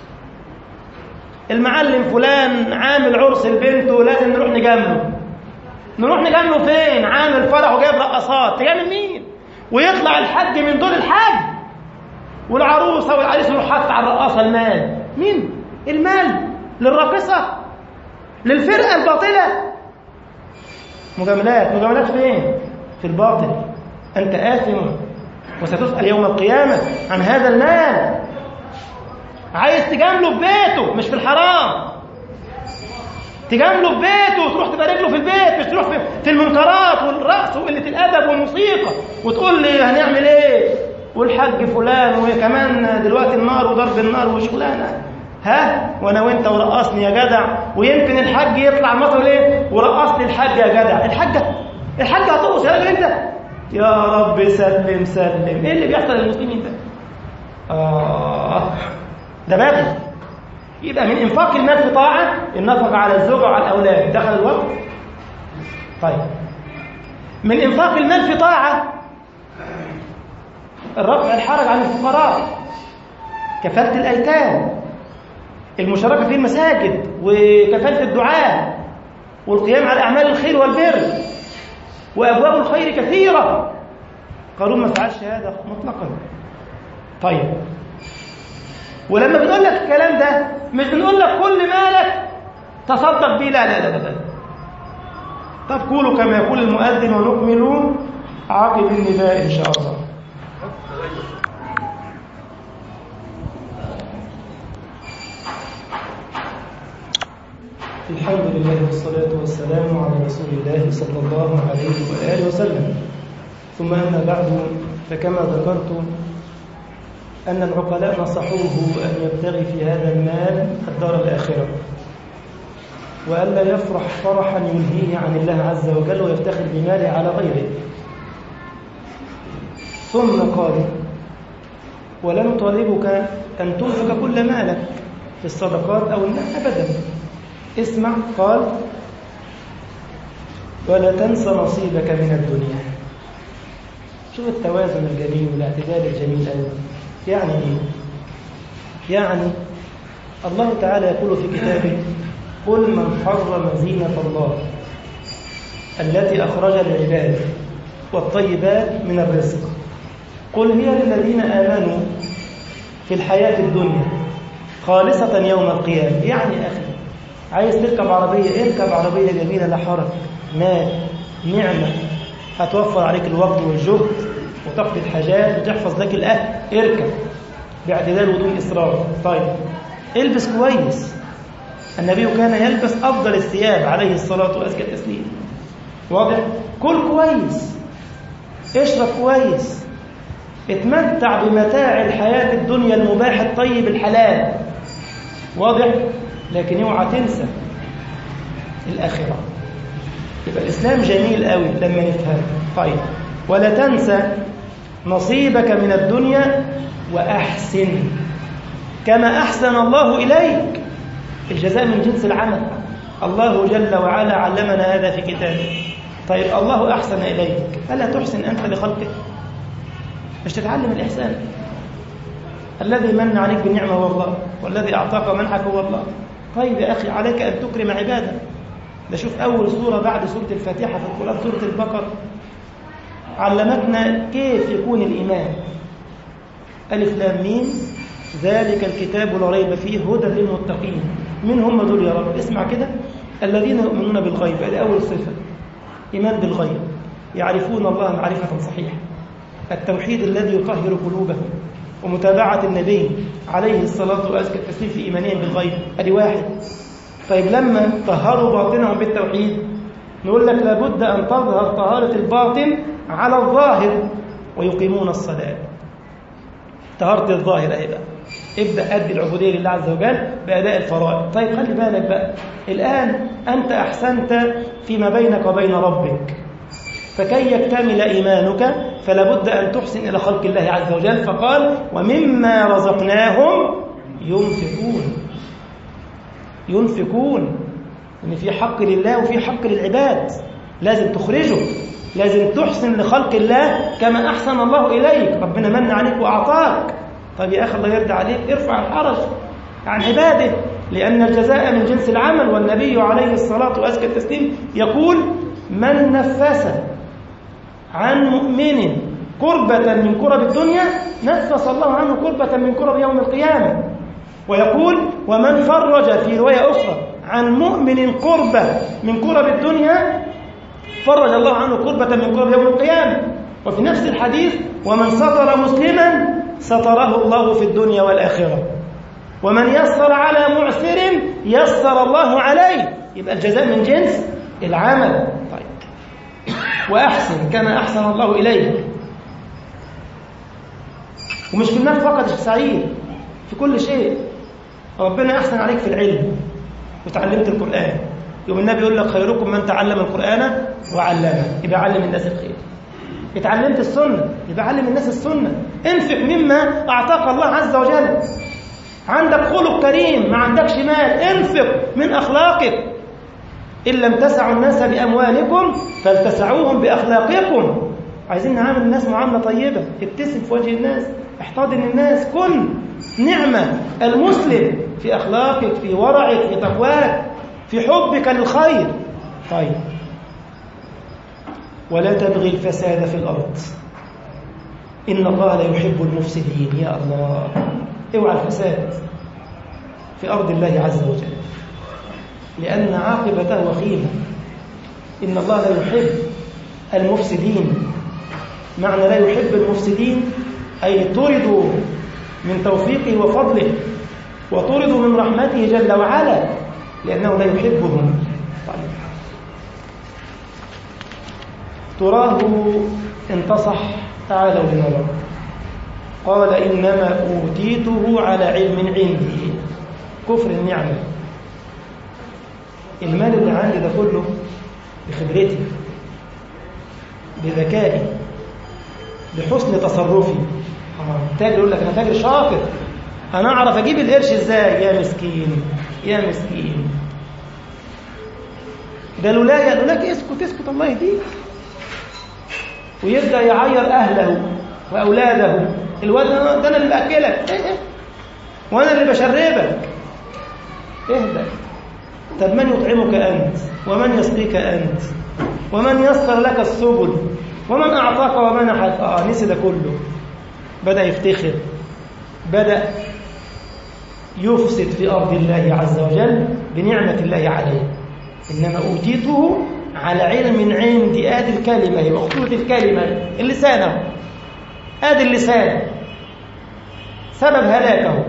المعلم فلان عامل عرس لبنته لازم نروح نجامله نروح نجامله فين عامل فرح وجايب رقصات تجامل مين ويطلع الحج من دول الحج والعروسه والعريس يروح حاطط على الرقاصه المال مين المال للراقصه للفرقه الباطله مجاملات مجاملات فين في الباطل انت آثم وستسأل يوم القيامة عن هذا المال عايز تجامله في بيته مش في الحرام تجامله في بيته وتروح تبارك له في البيت مش تروح في المنكرات والرقص وقلة الأدب والموسيقى وتقول لي هنعمل إيه والحج فلان وكمان دلوقتي النار وضرب النار وشغلانة ها وانا وانت ورقصني يا جدع ويمكن الحج يطلع مصر ليه ورقصني الحج يا جدع الحجه الحجه هتقص يا راجل انت يا رب سلم سلم ايه اللي بيحصل للمسلمين ده اه ده باغي يبقى من انفاق المال في طاعه النفقه على الزوجه وعلى الاولاد دخل الوقت طيب من انفاق المال في طاعه الرفع الحرج عن الفقراء كفاله الايتام المشاركه في المساجد وكفاله الدعاء والقيام على اعمال الخير والبر وابواب الخير كثيره قارون ما فعلش هذا مطلقا طيب ولما بنقول لك الكلام ده مش بنقول لك كل مالك تصدق بيه لا لا لا لا طب قولوا كما يقول المؤذن ونكمل عقب النداء ان شاء الله الحمد لله والصلاة والسلام على رسول الله صلى الله عليه وآله وسلم ثم أما بعد فكما ذكرت أن العقلاء نصحوه أن يبتغي في هذا المال الدار الآخرة وألا يفرح فرحا يلهيه عن الله عز وجل ويفتخر بماله على غيره ثم قال ولا نطالبك أن تنفق كل مالك في الصدقات أو المال أبدا اسمع قال ولا تنس نصيبك من الدنيا شوف التوازن الجميل والاعتدال الجميل أوي يعني ايه يعني الله تعالى يقول في كتابه قل من حرم زينة الله التي أخرج للعباد والطيبات من الرزق قل هي للذين آمنوا في الحياة الدنيا خالصة يوم القيامة يعني أخي عايز تركب عربية اركب عربية جميلة لا حرج مال نعمة هتوفر عليك الوقت والجهد وتقضي الحاجات وتحفظ لك الأهل اركب باعتدال ودون إسراف طيب البس كويس النبي كان يلبس أفضل الثياب عليه الصلاة وأزكى التسليم واضح كل كويس اشرب كويس اتمتع بمتاع الحياة الدنيا المباح الطيب الحلال واضح لكن اوعى تنسى الآخرة يبقى الإسلام جميل قوي لما نفهم طيب ولا تنسى نصيبك من الدنيا وأحسن كما أحسن الله إليك الجزاء من جنس العمل الله جل وعلا علمنا هذا في كتابه طيب الله أحسن إليك ألا تحسن أنت لخلقك مش تتعلم الإحسان الذي من عليك بالنعمة هو الله والذي أعطاك ومنحك هو الله طيب يا أخي عليك أن تكرم عباده ده شوف أول سورة بعد سورة الفاتحة في القرآن سورة البقرة علمتنا كيف يكون الإيمان ألف لام ميم ذلك الكتاب لا ريب فيه هدى للمتقين من هم دول يا رب اسمع كده الذين يؤمنون بالغيب هذه أول صفة إيمان بالغيب يعرفون الله معرفة صحيحة التوحيد الذي يطهر قلوبهم ومتابعة النبي عليه الصلاة والسلام التسليم في إيمانهم بالغيب أدي واحد طيب لما طهروا باطنهم بالتوحيد نقول لك لابد أن تظهر طهارة الباطن على الظاهر ويقيمون الصلاة طهارة الظاهر أهي بقى ابدأ أدي العبودية لله عز وجل بأداء الفرائض طيب خلي بالك بقى الآن أنت أحسنت فيما بينك وبين ربك فكي يكتمل إيمانك فلا بد أن تحسن إلى خلق الله عز وجل فقال ومما رزقناهم ينفقون ينفقون إن في حق لله وفي حق للعباد لازم تخرجه لازم تحسن لخلق الله كما أحسن الله إليك ربنا من عليك وأعطاك طيب يا أخي الله يرضى عليك ارفع الحرج عن عباده لأن الجزاء من جنس العمل والنبي عليه الصلاة وأزكى التسليم يقول من نفس عن مؤمن كربة من كرب الدنيا نفس الله عنه كربة من كرب يوم القيامة ويقول ومن فرج في رواية أخرى عن مؤمن كربة من كرب الدنيا فرج الله عنه كربة من كرب يوم القيامة وفي نفس الحديث ومن ستر مسلما ستره الله في الدنيا والآخرة ومن يسر على معسر يسر الله عليه يبقى الجزاء من جنس العمل طيب وأحسن كما أحسن الله إليك ومش في المال فقط يا سعيد في كل شيء ربنا أحسن عليك في العلم وتعلمت القرآن يوم النبي يقول لك خيركم من تعلم القرآن وعلمه يبقى علم الناس الخير اتعلمت السنة يبقى علم الناس السنة انفق مما أعطاك الله عز وجل عندك خلق كريم ما عندكش مال انفق من أخلاقك إن لم تسعوا الناس بأموالكم فلتسعوهم بأخلاقكم عايزين نعامل الناس معاملة طيبة ابتسم في وجه الناس احتضن الناس كن نعمة المسلم في أخلاقك في ورعك في تقواك في حبك للخير طيب ولا تبغي الفساد في الأرض إن الله لا يحب المفسدين يا الله اوعى الفساد في أرض الله عز وجل لأن عاقبته وخيمة إن الله لا يحب المفسدين معنى لا يحب المفسدين أي طردوا من توفيقه وفضله وطردوا من رحمته جل وعلا لأنه لا يحبهم طيب. تراه انتصح تعالوا لنرى قال إنما أوتيته على علم عندي كفر النعمة المال اللي عندي ده كله بخبرتي بذكائي بحسن تصرفي تاجر يقول لك انا تاجر شاطر انا اعرف اجيب القرش ازاي يا مسكين يا مسكين ده لولايا يقول لك اسكت اسكت الله يهديك ويبدا يعير اهله واولاده الواد ده انا اللي باكلك إيه إيه؟ وانا اللي بشربك اهدى طب من يطعمك انت ومن يسقيك انت ومن يسر لك السبل ومن اعطاك ومنحك اه نسي ده كله بدا يفتخر بدا يفسد في ارض الله عز وجل بنعمه الله عليه انما اوتيته على علم عندي ادي الكلمه هي مخطوط الكلمه اللسان ادي اللسان سبب هلاكه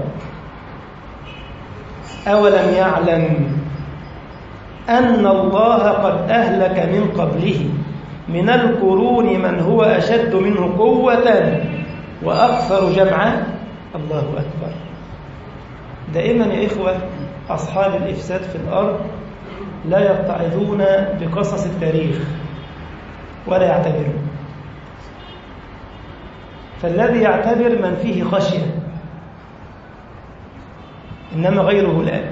اولم يعلم ان الله قد اهلك من قبله من القرون من هو أشد منه قوة وأكثر جمعا الله أكبر دائما يا إخوة أصحاب الإفساد في الأرض لا يتعظون بقصص التاريخ ولا يعتبرون فالذي يعتبر من فيه خشية إنما غيره لا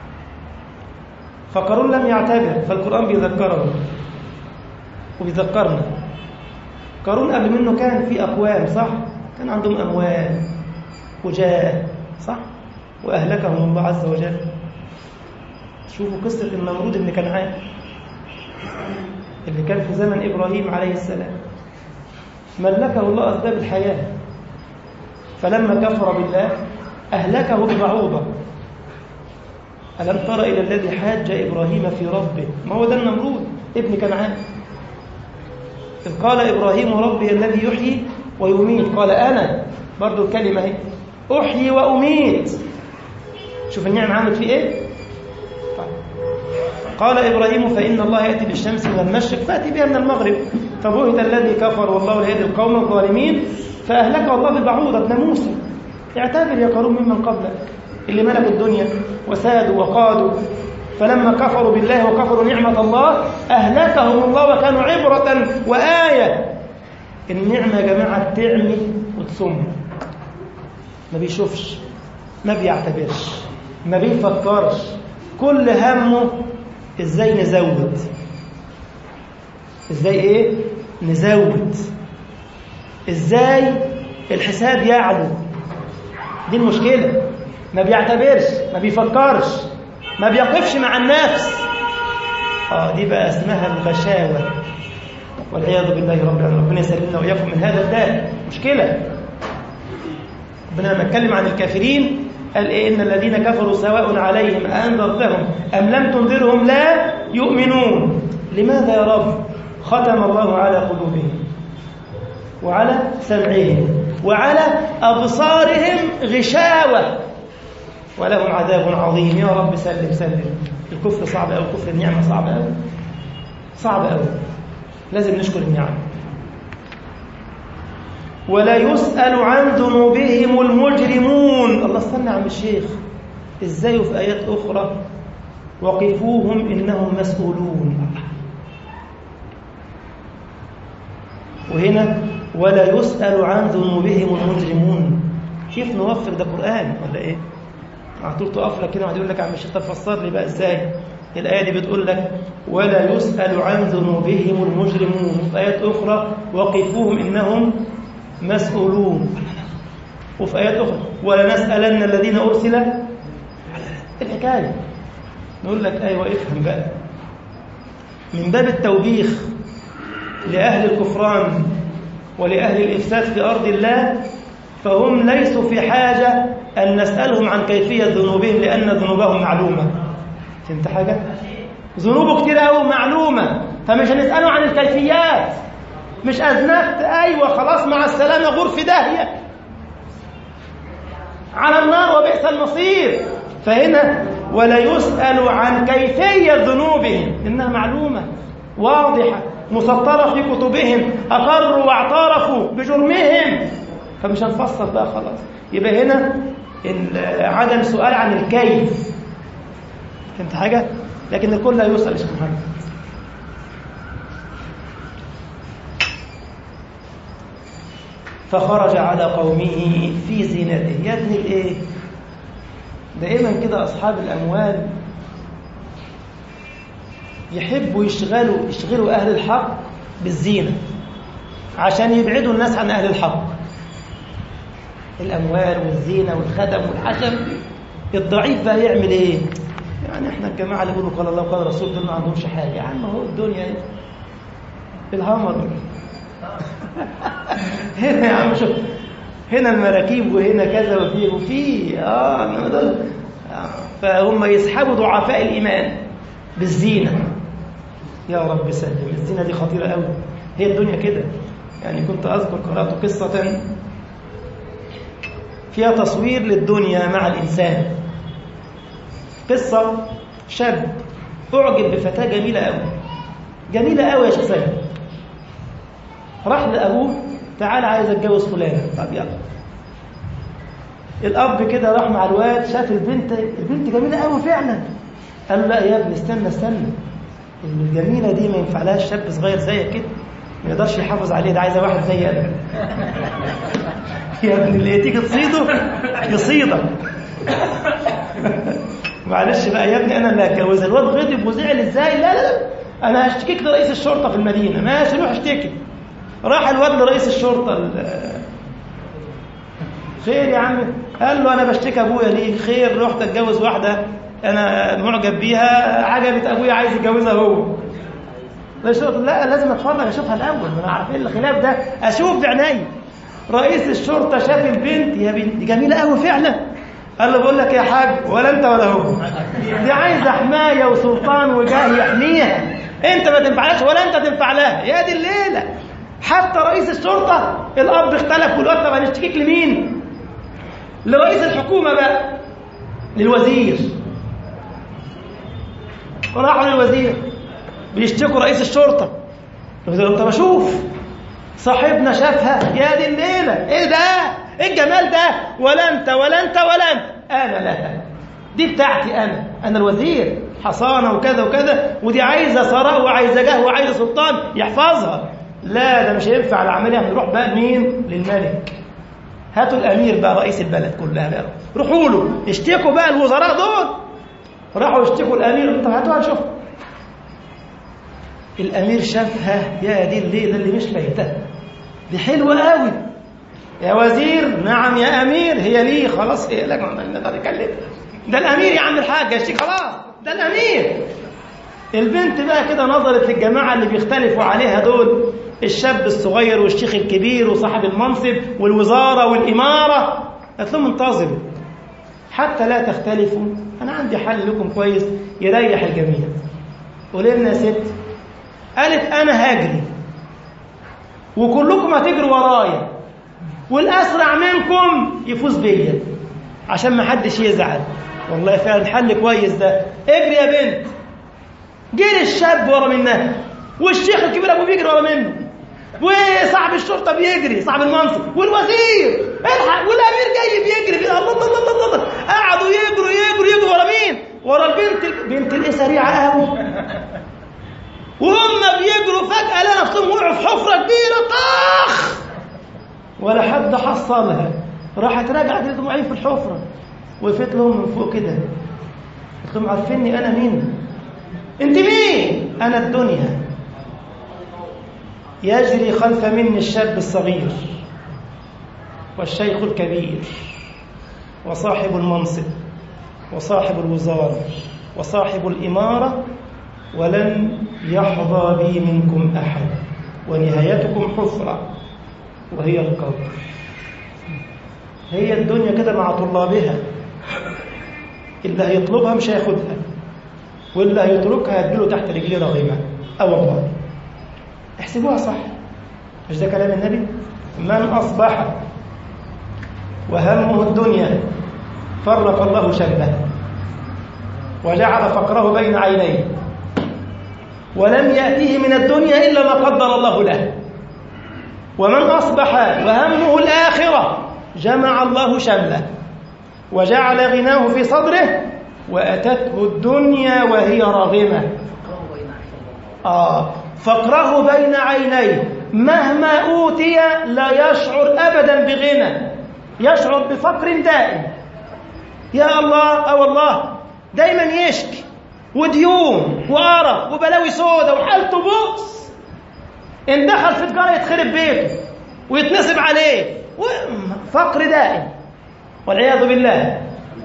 فقارون لم يعتبر فالقرآن بيذكره وبيذكرنا قارون قبل منه كان في أقوام صح كان عندهم أموال وجاه صح وأهلكهم الله عز وجل شوفوا قصة النمرود بن كنعان اللي كان في زمن إبراهيم عليه السلام ملكه الله أسباب الحياة فلما كفر بالله أهلكه ببعوضة ألم تر إلى الذي حاج إبراهيم في ربه ما هو ده النمرود ابن كنعان إذ قال إبراهيم ربي الذي يحيي ويميت قال أنا برضو الكلمة هي أحيي وأميت شوف النعمة عملت فيه إيه طيب. قال إبراهيم فإن الله يأتي بالشمس من المشرق فأتي بها من المغرب فبهت الذي كفر والله لا يهدي القوم الظالمين فأهلكه الله ببعوضة ابن موسى اعتبر يا قارون ممن قبلك اللي ملكوا الدنيا وسادوا وقادوا فلما كفروا بالله وكفروا نعمة الله أهلكهم الله وكانوا عبرة وآية النعمة يا جماعة تعمي وتصم ما بيشوفش ما بيعتبرش ما بيفكرش كل همه ازاي نزود ازاي ايه نزود ازاي الحساب يعلو دي المشكلة ما بيعتبرش ما بيفكرش ما بيقفش مع النفس اه دي بقى اسمها الغشاوة والعياذ بالله رب العالمين ربنا يسلمنا وإياكم من هذا الداء مشكلة ربنا لما اتكلم عن الكافرين قال إيه إن الذين كفروا سواء عليهم أنذرتهم أم لم تنذرهم لا يؤمنون لماذا يا رب ختم الله على قلوبهم وعلى سمعهم وعلى أبصارهم غشاوة ولهم عذاب عظيم يا رب سلم سلم الكفر صعب أو كفر النعمة صعب أو صعب أو لازم نشكر النعم ولا يسأل عن ذنوبهم المجرمون الله استنى عم الشيخ ازاي في آيات أخرى وقفوهم إنهم مسؤولون وهنا ولا يسأل عن ذنوبهم المجرمون كيف نوفق ده قرآن ولا ايه على طول تقف لك كده وقعد يقول لك يا عم الشيخ طب فسر لي بقى ازاي الآية دي بتقول لك ولا يسأل عن ذنوبهم المجرمون في آيات أخرى وقفوهم إنهم مسؤولون وفي آيات أخرى ولا نسألن الذين أرسل الحكاية نقول لك أيوة افهم بقى من باب التوبيخ لأهل الكفران ولأهل الإفساد في أرض الله فهم ليسوا في حاجة أن نسألهم عن كيفية ذنوبهم لأن ذنوبهم معلومة فهمت حاجة؟ ذنوبه كتير قوي معلومة فمش هنسأله عن الكيفيات مش أذنبت أيوة خلاص مع السلامة غور في داهية على النار وبئس المصير فهنا ولا يسأل عن كيفية ذنوبهم إنها معلومة واضحة مسطرة في كتبهم أقروا واعترفوا بجرمهم فمش هنفصل بقى خلاص يبقى هنا عدم سؤال عن الكيف فهمت حاجة؟ لكن الكل لا يسأل يا شيخ محمد فخرج على قومه في زينته يا ابن الايه دائما كده اصحاب الاموال يحبوا يشغلوا يشغلوا اهل الحق بالزينه عشان يبعدوا الناس عن اهل الحق الاموال والزينه والخدم والحشم الضعيف بقى يعمل ايه يعني احنا الجماعه اللي بيقولوا قال الله وقال الرسول دول ما عندهمش حاجه يا عم هو الدنيا ايه الهمر هنا يا عم شوف هنا المراكيب وهنا كذا وفي وفي اه انما دول آه. فهم يسحبوا ضعفاء الايمان بالزينه يا رب سلم الزينه دي خطيره قوي هي الدنيا كده يعني كنت اذكر قرات قصه فيها تصوير للدنيا مع الانسان قصه شاب اعجب بفتاه جميله قوي جميله قوي يا شيخ سيد راح لابوه تعال عايز اتجوز فلانه طب يلا الاب كده راح مع الواد شاف البنت البنت جميله قوي فعلا قال له لا يا ابني استنى استنى الجميله دي ما ينفعلهاش شاب صغير زيك كده ما يقدرش يحافظ عليه ده عايزه واحد زي انا يا ابني اللي تيجي تصيده يصيدك معلش بقى يا ابني انا اللي هتجوزها الواد غضب وزعل ازاي لا لا لا انا هشتكيك لرئيس الشرطه في المدينه ماشي روح اشتكي راح الواد لرئيس الشرطه ال- خير يا عم قال له انا بشتكي ابويا ليه خير رحت اتجوز واحده انا معجب بيها عجبت ابويا عايز يتجوزها هو رئيس الشرطه لا لازم اتفرج اشوفها الاول ما انا اعرف ايه الخلاف ده اشوف بعيني رئيس الشرطه شاف البنت يا بنت دي جميله قوي فعلا قال له بقول لك يا حاج ولا انت ولا هو دي عايزه حمايه وسلطان وجاه يحميها انت ما تنفعلهاش ولا انت تنفع لها يا دي الليله حتى رئيس الشرطه الاب اختلف والواد طب هنشتكيك لمين؟ لرئيس الحكومه بقى للوزير راحوا للوزير بيشتكوا رئيس الشرطه الوزير طب اشوف صاحبنا شافها يا دي الليله ايه ده ايه الجمال ده ولا انت ولا انت ولا انت انا لها دي بتاعتي انا انا الوزير حصانه وكذا وكذا ودي عايزه ثراء وعايزه جاه وعايزه سلطان يحفظها لا ده مش هينفع العمليه نروح بقى مين للملك هاتوا الامير بقى رئيس البلد كلها بقى روحوا له اشتكوا بقى الوزراء دول راحوا يشتكوا الامير طب هاتوها نشوف الامير شافها يا دي الليله اللي مش فايتها دي حلوه قوي يا وزير نعم يا امير هي ليه خلاص هي لك ما نقدر نتكلم ده الامير يا عم الحاج يا شيخ خلاص ده الامير البنت بقى كده نظرت للجماعه اللي بيختلفوا عليها دول الشاب الصغير والشيخ الكبير وصاحب المنصب والوزاره والاماره قالت لهم انتظروا حتى لا تختلفوا انا عندي حل لكم كويس يريح الجميع قولي لنا يا ست قالت انا هاجري وكلكم هتجروا ورايا والاسرع منكم يفوز بيا عشان ما حدش يزعل والله فعلا حل كويس ده اجري يا بنت جري الشاب ورا منها والشيخ الكبير ابوه بيجري ورا منه وصاحب الشرطه بيجري صاحب المنصب والوزير الحق والامير جاي بيجري بي... الله الله الله الله الله قعدوا يجروا يجروا يجروا ورا مين؟ ورا البنت بنت الايه سريعه قوي وهم بيجروا فجاه لقوا نفسهم وقعوا في حفره كبيره طخ ولا حد حصلها راحت راجعه كده واقعين في الحفره وقفت لهم من فوق كده قلت لهم عارفيني انا مين؟ انت مين؟ انا الدنيا يجري خلف مني الشاب الصغير والشيخ الكبير وصاحب المنصب وصاحب الوزارة وصاحب الإمارة ولن يحظى بي منكم أحد ونهايتكم حفرة وهي القبر هي الدنيا كده مع طلابها اللي هيطلبها مش هياخدها واللي هيتركها هتجيله تحت رجليه رغيمة أو والله احسبوها صح مش ده كلام النبي من أصبح وهمه الدنيا فرق الله شبه وجعل فقره بين عينيه ولم يأتيه من الدنيا إلا ما قدر الله له ومن أصبح وهمه الآخرة جمع الله شمله وجعل غناه في صدره وأتته الدنيا وهي راغمة آه فقره بين عينيه مهما أوتي لا يشعر أبدا بغنى يشعر بفقر دائم يا الله أو الله دايما يشكي وديون وقرف وبلاوي سودة وحالته بؤس إن دخل في تجارة يتخرب بيته ويتنصب عليه فقر دائم والعياذ بالله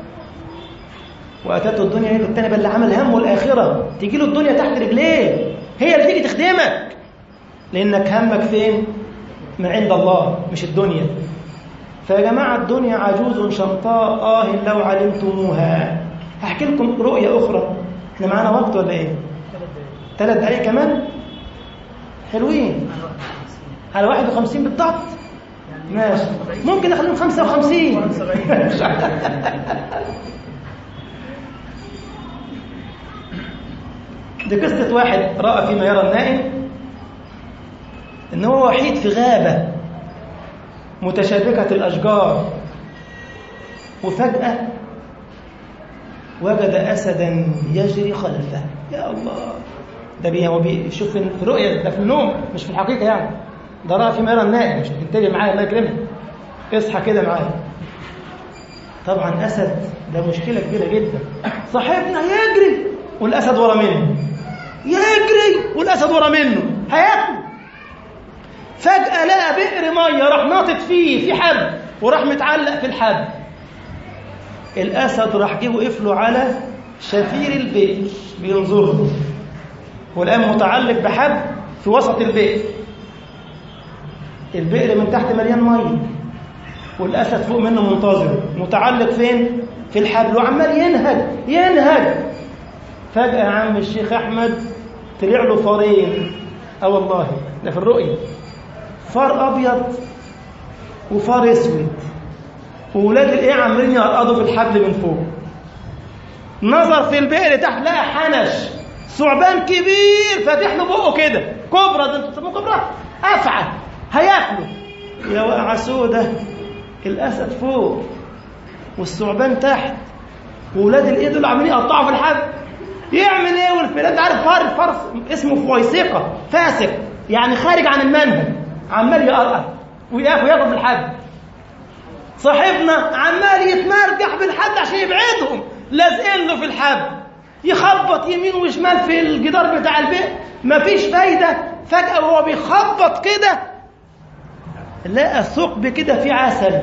واتته الدنيا هي التاني اللي عمل همه الاخره تيجي له الدنيا تحت رجليه هي اللي تيجي تخدمك لانك همك فين من عند الله مش الدنيا فيا جماعه الدنيا عجوز شمطاء اه لو علمتموها هحكي لكم رؤيه اخرى احنا معانا وقت ولا ايه ثلاث دقايق كمان حلوين على 51 بالضبط ماشي ممكن نخليهم 55 دي قصة واحد رأى فيما يرى النائم إن هو وحيد في غابة متشابكة الأشجار وفجأة وجد أسدا يجري خلفه يا الله ده بي هو بيشوف في الرؤية ده في النوم مش في الحقيقة يعني ده رأى في مرة النائم مش تنتبه معايا الله يكرمك اصحى كده معايا طبعا أسد ده مشكلة كبيرة جدا صاحبنا يجري والأسد ورا منه يجري والأسد ورا منه هياكل فجأة لقى بئر مية راح ناطط فيه في حبل وراح متعلق في الحبل الأسد راح جه وقف له على شفير البئر بينظر له والآن متعلق بحبل في وسط البئر البئر من تحت مليان مية والأسد فوق منه منتظر متعلق فين؟ في الحبل وعمال ينهج ينهج فجأة يا عم الشيخ أحمد طلع له فارين اه والله ده في الرؤية فار أبيض وفار أسود وولاد الإيه عاملين يرقدوا في الحبل من فوق نظر في البئر تحت لقى حنش ثعبان كبير فاتح له بقه كده كبرى ده انتوا بتسموه كبرى أفعى هياكله يا وقعة سودة الأسد فوق والثعبان تحت وولاد الإيه دول عاملين يقطعوا في الحبل يعمل ايه والفلان عارف فار الفرس اسمه فويسقه فاسق يعني خارج عن المنهج عمال يقرقر ويقف وياخد بالحبل صاحبنا عمال يتمرجح بالحبل عشان يبعدهم لازقين له في الحبل يخبط يمين وشمال في الجدار بتاع البيت مفيش فايده فجاه وهو بيخبط كده لقى ثقب كده فيه عسل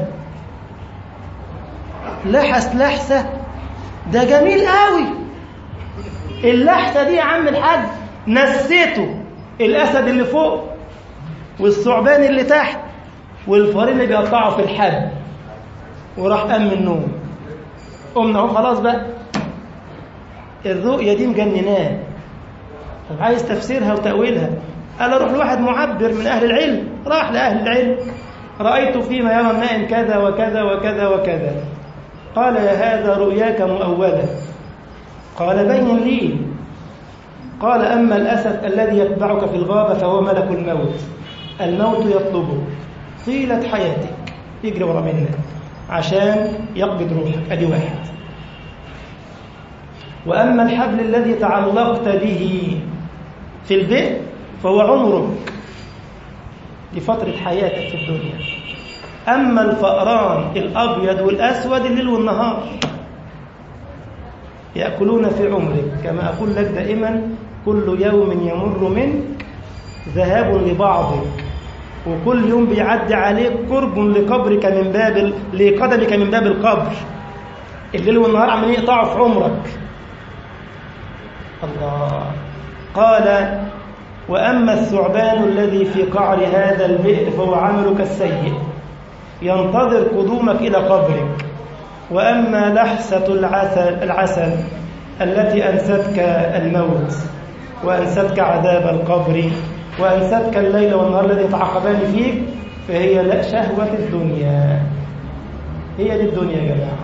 لحس لحسه ده جميل قوي اللحسة دي يا عم الحاج نسيته الأسد اللي فوق والثعبان اللي تحت والفارين اللي بيقطعوا في الحد وراح قام من النوم قمنا اهو خلاص بقى الرؤية دي مجنناه طب عايز تفسيرها وتأويلها قال اروح لواحد معبر من أهل العلم راح لأهل العلم رأيت فيما يرى النائم كذا وكذا وكذا وكذا قال يا هذا رؤياك مؤولة قال بين لي قال أما الأسد الذي يتبعك في الغابة فهو ملك الموت الموت يطلبه طيلة حياتك يجري ورا منك عشان يقبض روحك أدي واحد وأما الحبل الذي تعلقت به في البئر فهو عمرك لفترة حياتك في الدنيا أما الفأران الأبيض والأسود الليل والنهار يأكلون في عمرك كما أقول لك دائما كل يوم يمر منك ذهاب لبعضك وكل يوم بيعدي عليك قرب لقبرك من باب لقدمك من باب القبر الليل والنهار عمالين يقطعوا في عمرك الله قال وأما الثعبان الذي في قعر هذا البئر فهو عملك السيء ينتظر قدومك إلى قبرك وأما لحسة العسل, العسل التي أنستك الموت وأنستك عذاب القبر وأنستك الليل والنهار الذي يتعاقبان فيك فهي لا شهوة الدنيا هي دي الدنيا يا جماعة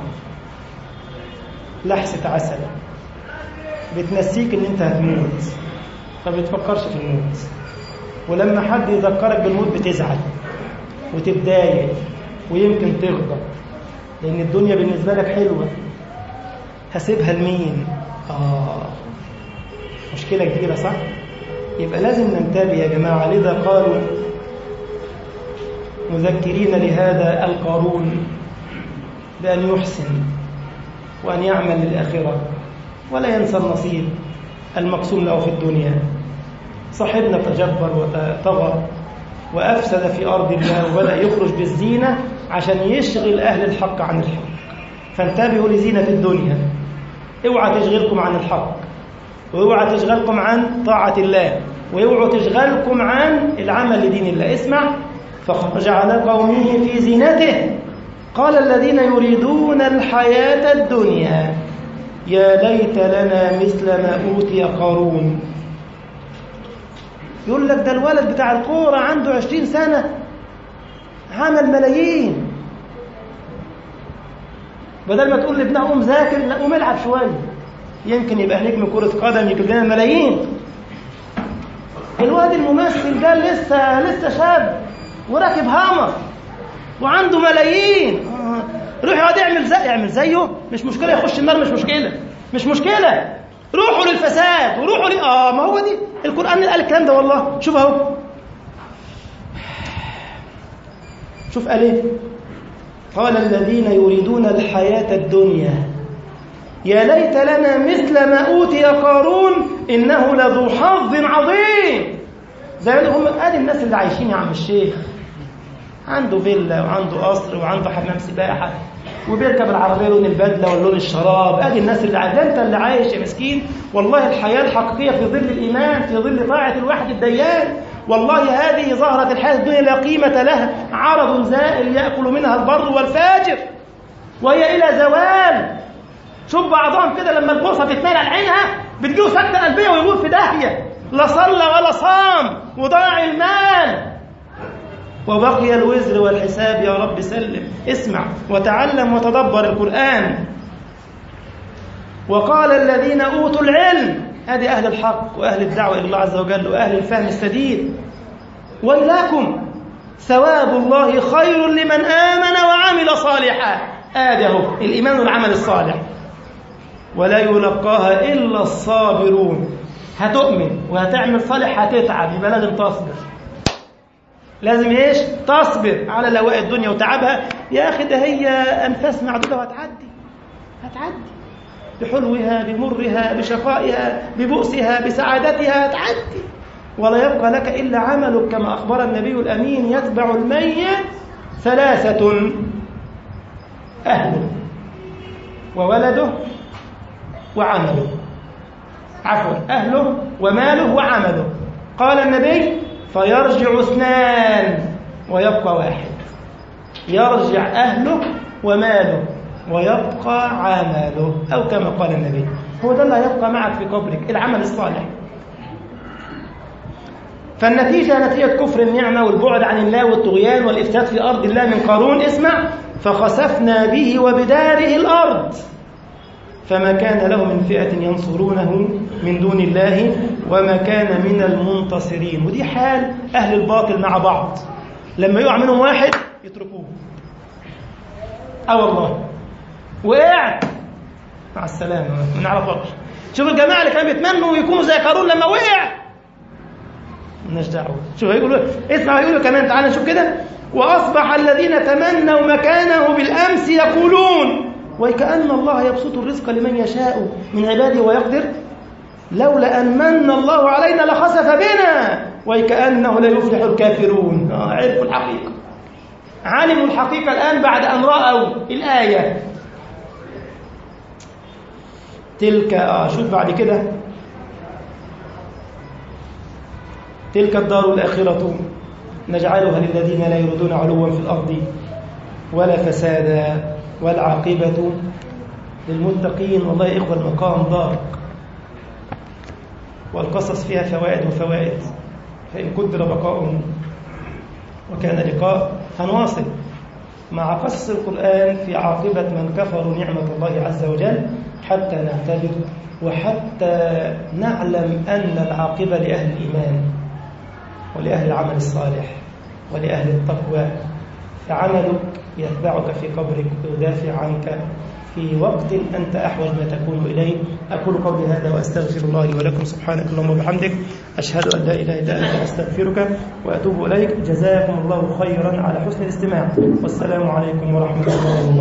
لحسة عسل بتنسيك ان انت هتموت فما بتفكرش في الموت ولما حد يذكرك بالموت بتزعل وتتضايق ويمكن تغضب لأن الدنيا بالنسبة لك حلوة هسيبها لمين؟ آه مشكلة كبيرة صح؟ يبقى لازم ننتبه يا جماعة لذا قالوا مذكرين لهذا القارون بأن يحسن وأن يعمل للآخرة ولا ينسى النصيب المقسوم له في الدنيا صاحبنا تجبر وطغى وأفسد في أرض الله وبدأ يخرج بالزينة عشان يشغل أهل الحق عن الحق فانتبهوا لزينة الدنيا اوعى تشغلكم عن الحق واوعى تشغلكم عن طاعة الله واوعى تشغلكم عن العمل لدين الله اسمع فخرج على قومه في زينته قال الذين يريدون الحياة الدنيا يا ليت لنا مثل ما أوتي قارون يقول لك ده الولد بتاع الكورة عنده عشرين سنة عمل ملايين بدل ما تقول لابنها قوم ذاكر لا قوم العب شوية يمكن يبقى نجم كرة قدم يجيب لنا ملايين الواد الممثل ده لسه لسه شاب وراكب هامر وعنده ملايين آه. روح يقعد يعمل زي يعمل زيه مش مشكله يخش النار مش مشكله مش مشكله روحوا للفساد وروحوا ل... اه ما هو دي القران اللي قال الكلام ده والله شوف اهو شوف قال ايه قال الذين يريدون الحياه الدنيا يا ليت لنا مثل ما اوتي قارون انه لذو حظ عظيم زي ما هم قال الناس اللي عايشين يا عم الشيخ عنده فيلا وعنده قصر وعنده حمام سباحه وبيركب العربيه لون البدله ولون الشراب ادي الناس اللي عايش انت اللي عايش يا مسكين والله الحياه الحقيقيه في ظل الايمان في ظل طاعه الواحد الديان والله هذه ظهرت الحياه الدنيا لا قيمه لها عرض زائل ياكل منها البر والفاجر وهي الى زوال شوف بعضهم كده لما البورصه تتمال على عينها بتجيله سكته قلبيه ويموت في داهيه لا صلى ولا صام وضاع المال وبقي الوزر والحساب يا رب سلم اسمع وتعلم وتدبر القرآن وقال الذين أوتوا العلم هذه أهل الحق وأهل الدعوة إلى الله عز وجل وأهل الفهم السديد ويلاكم ثواب الله خير لمن آمن وعمل صالحا آدي أهو الإيمان والعمل الصالح ولا يلقاها إلا الصابرون هتؤمن وهتعمل صالح هتتعب يبقى لازم تصبر لازم ايش تصبر على لواء الدنيا وتعبها يا اخي ده هي انفاس معدوده وهتعدي هتعدي بحلوها بمرها بشقائها ببؤسها بسعادتها هتعدي ولا يبقى لك الا عملك كما اخبر النبي الامين يتبع الميت ثلاثه اهله وولده وعمله عفوا اهله وماله وعمله قال النبي فيرجع اثنان ويبقى واحد يرجع أهله وماله ويبقى عمله أو كما قال النبي هو ده اللي هيبقى معك في قبرك العمل الصالح فالنتيجة نتيجة كفر النعمة والبعد عن الله والطغيان والإفساد في أرض الله من قارون اسمع فخسفنا به وبداره الأرض فما كان له من فئة ينصرونه من دون الله وما كان من المنتصرين ودي حال أهل الباطل مع بعض لما يقع منهم واحد يتركوه اه والله وقعت مع السلامة ما نعرفهاش شوف الجماعة اللي كانوا بيتمنوا يكونوا زي قارون لما وقع مالناش دعوة شوف هيقولوا اسمع هيقولوا كمان تعالى نشوف كده وأصبح الذين تمنوا مكانه بالأمس يقولون وكأن الله يبسط الرزق لمن يشاء من عباده ويقدر لولا أن من الله علينا لخسف بنا وكأنه لا يفلح الكافرون آه عرفوا الحقيقة علموا الحقيقة الآن بعد أن رأوا الآية تلك آه شوف بعد كده تلك الدار الآخرة نجعلها للذين لا يريدون علوا في الأرض ولا فسادا والعاقبة للمتقين والله يا إخوة المقام ضاق والقصص فيها فوائد وفوائد فإن قدر بقاء وكان لقاء هنواصل مع قصص القرآن في عاقبة من كفروا نعمة الله عز وجل حتى نعتبر وحتى نعلم أن العاقبة لأهل الإيمان ولأهل العمل الصالح ولأهل التقوى فعملك يتبعك في قبرك ويدافع عنك في وقت أنت أحوج ما تكون إليه أقول قولي هذا وأستغفر الله لي ولكم سبحانك اللهم وبحمدك أشهد أن لا إله إلا أنت أستغفرك وأتوب إليك جزاكم الله خيرا على حسن الاستماع والسلام عليكم ورحمة الله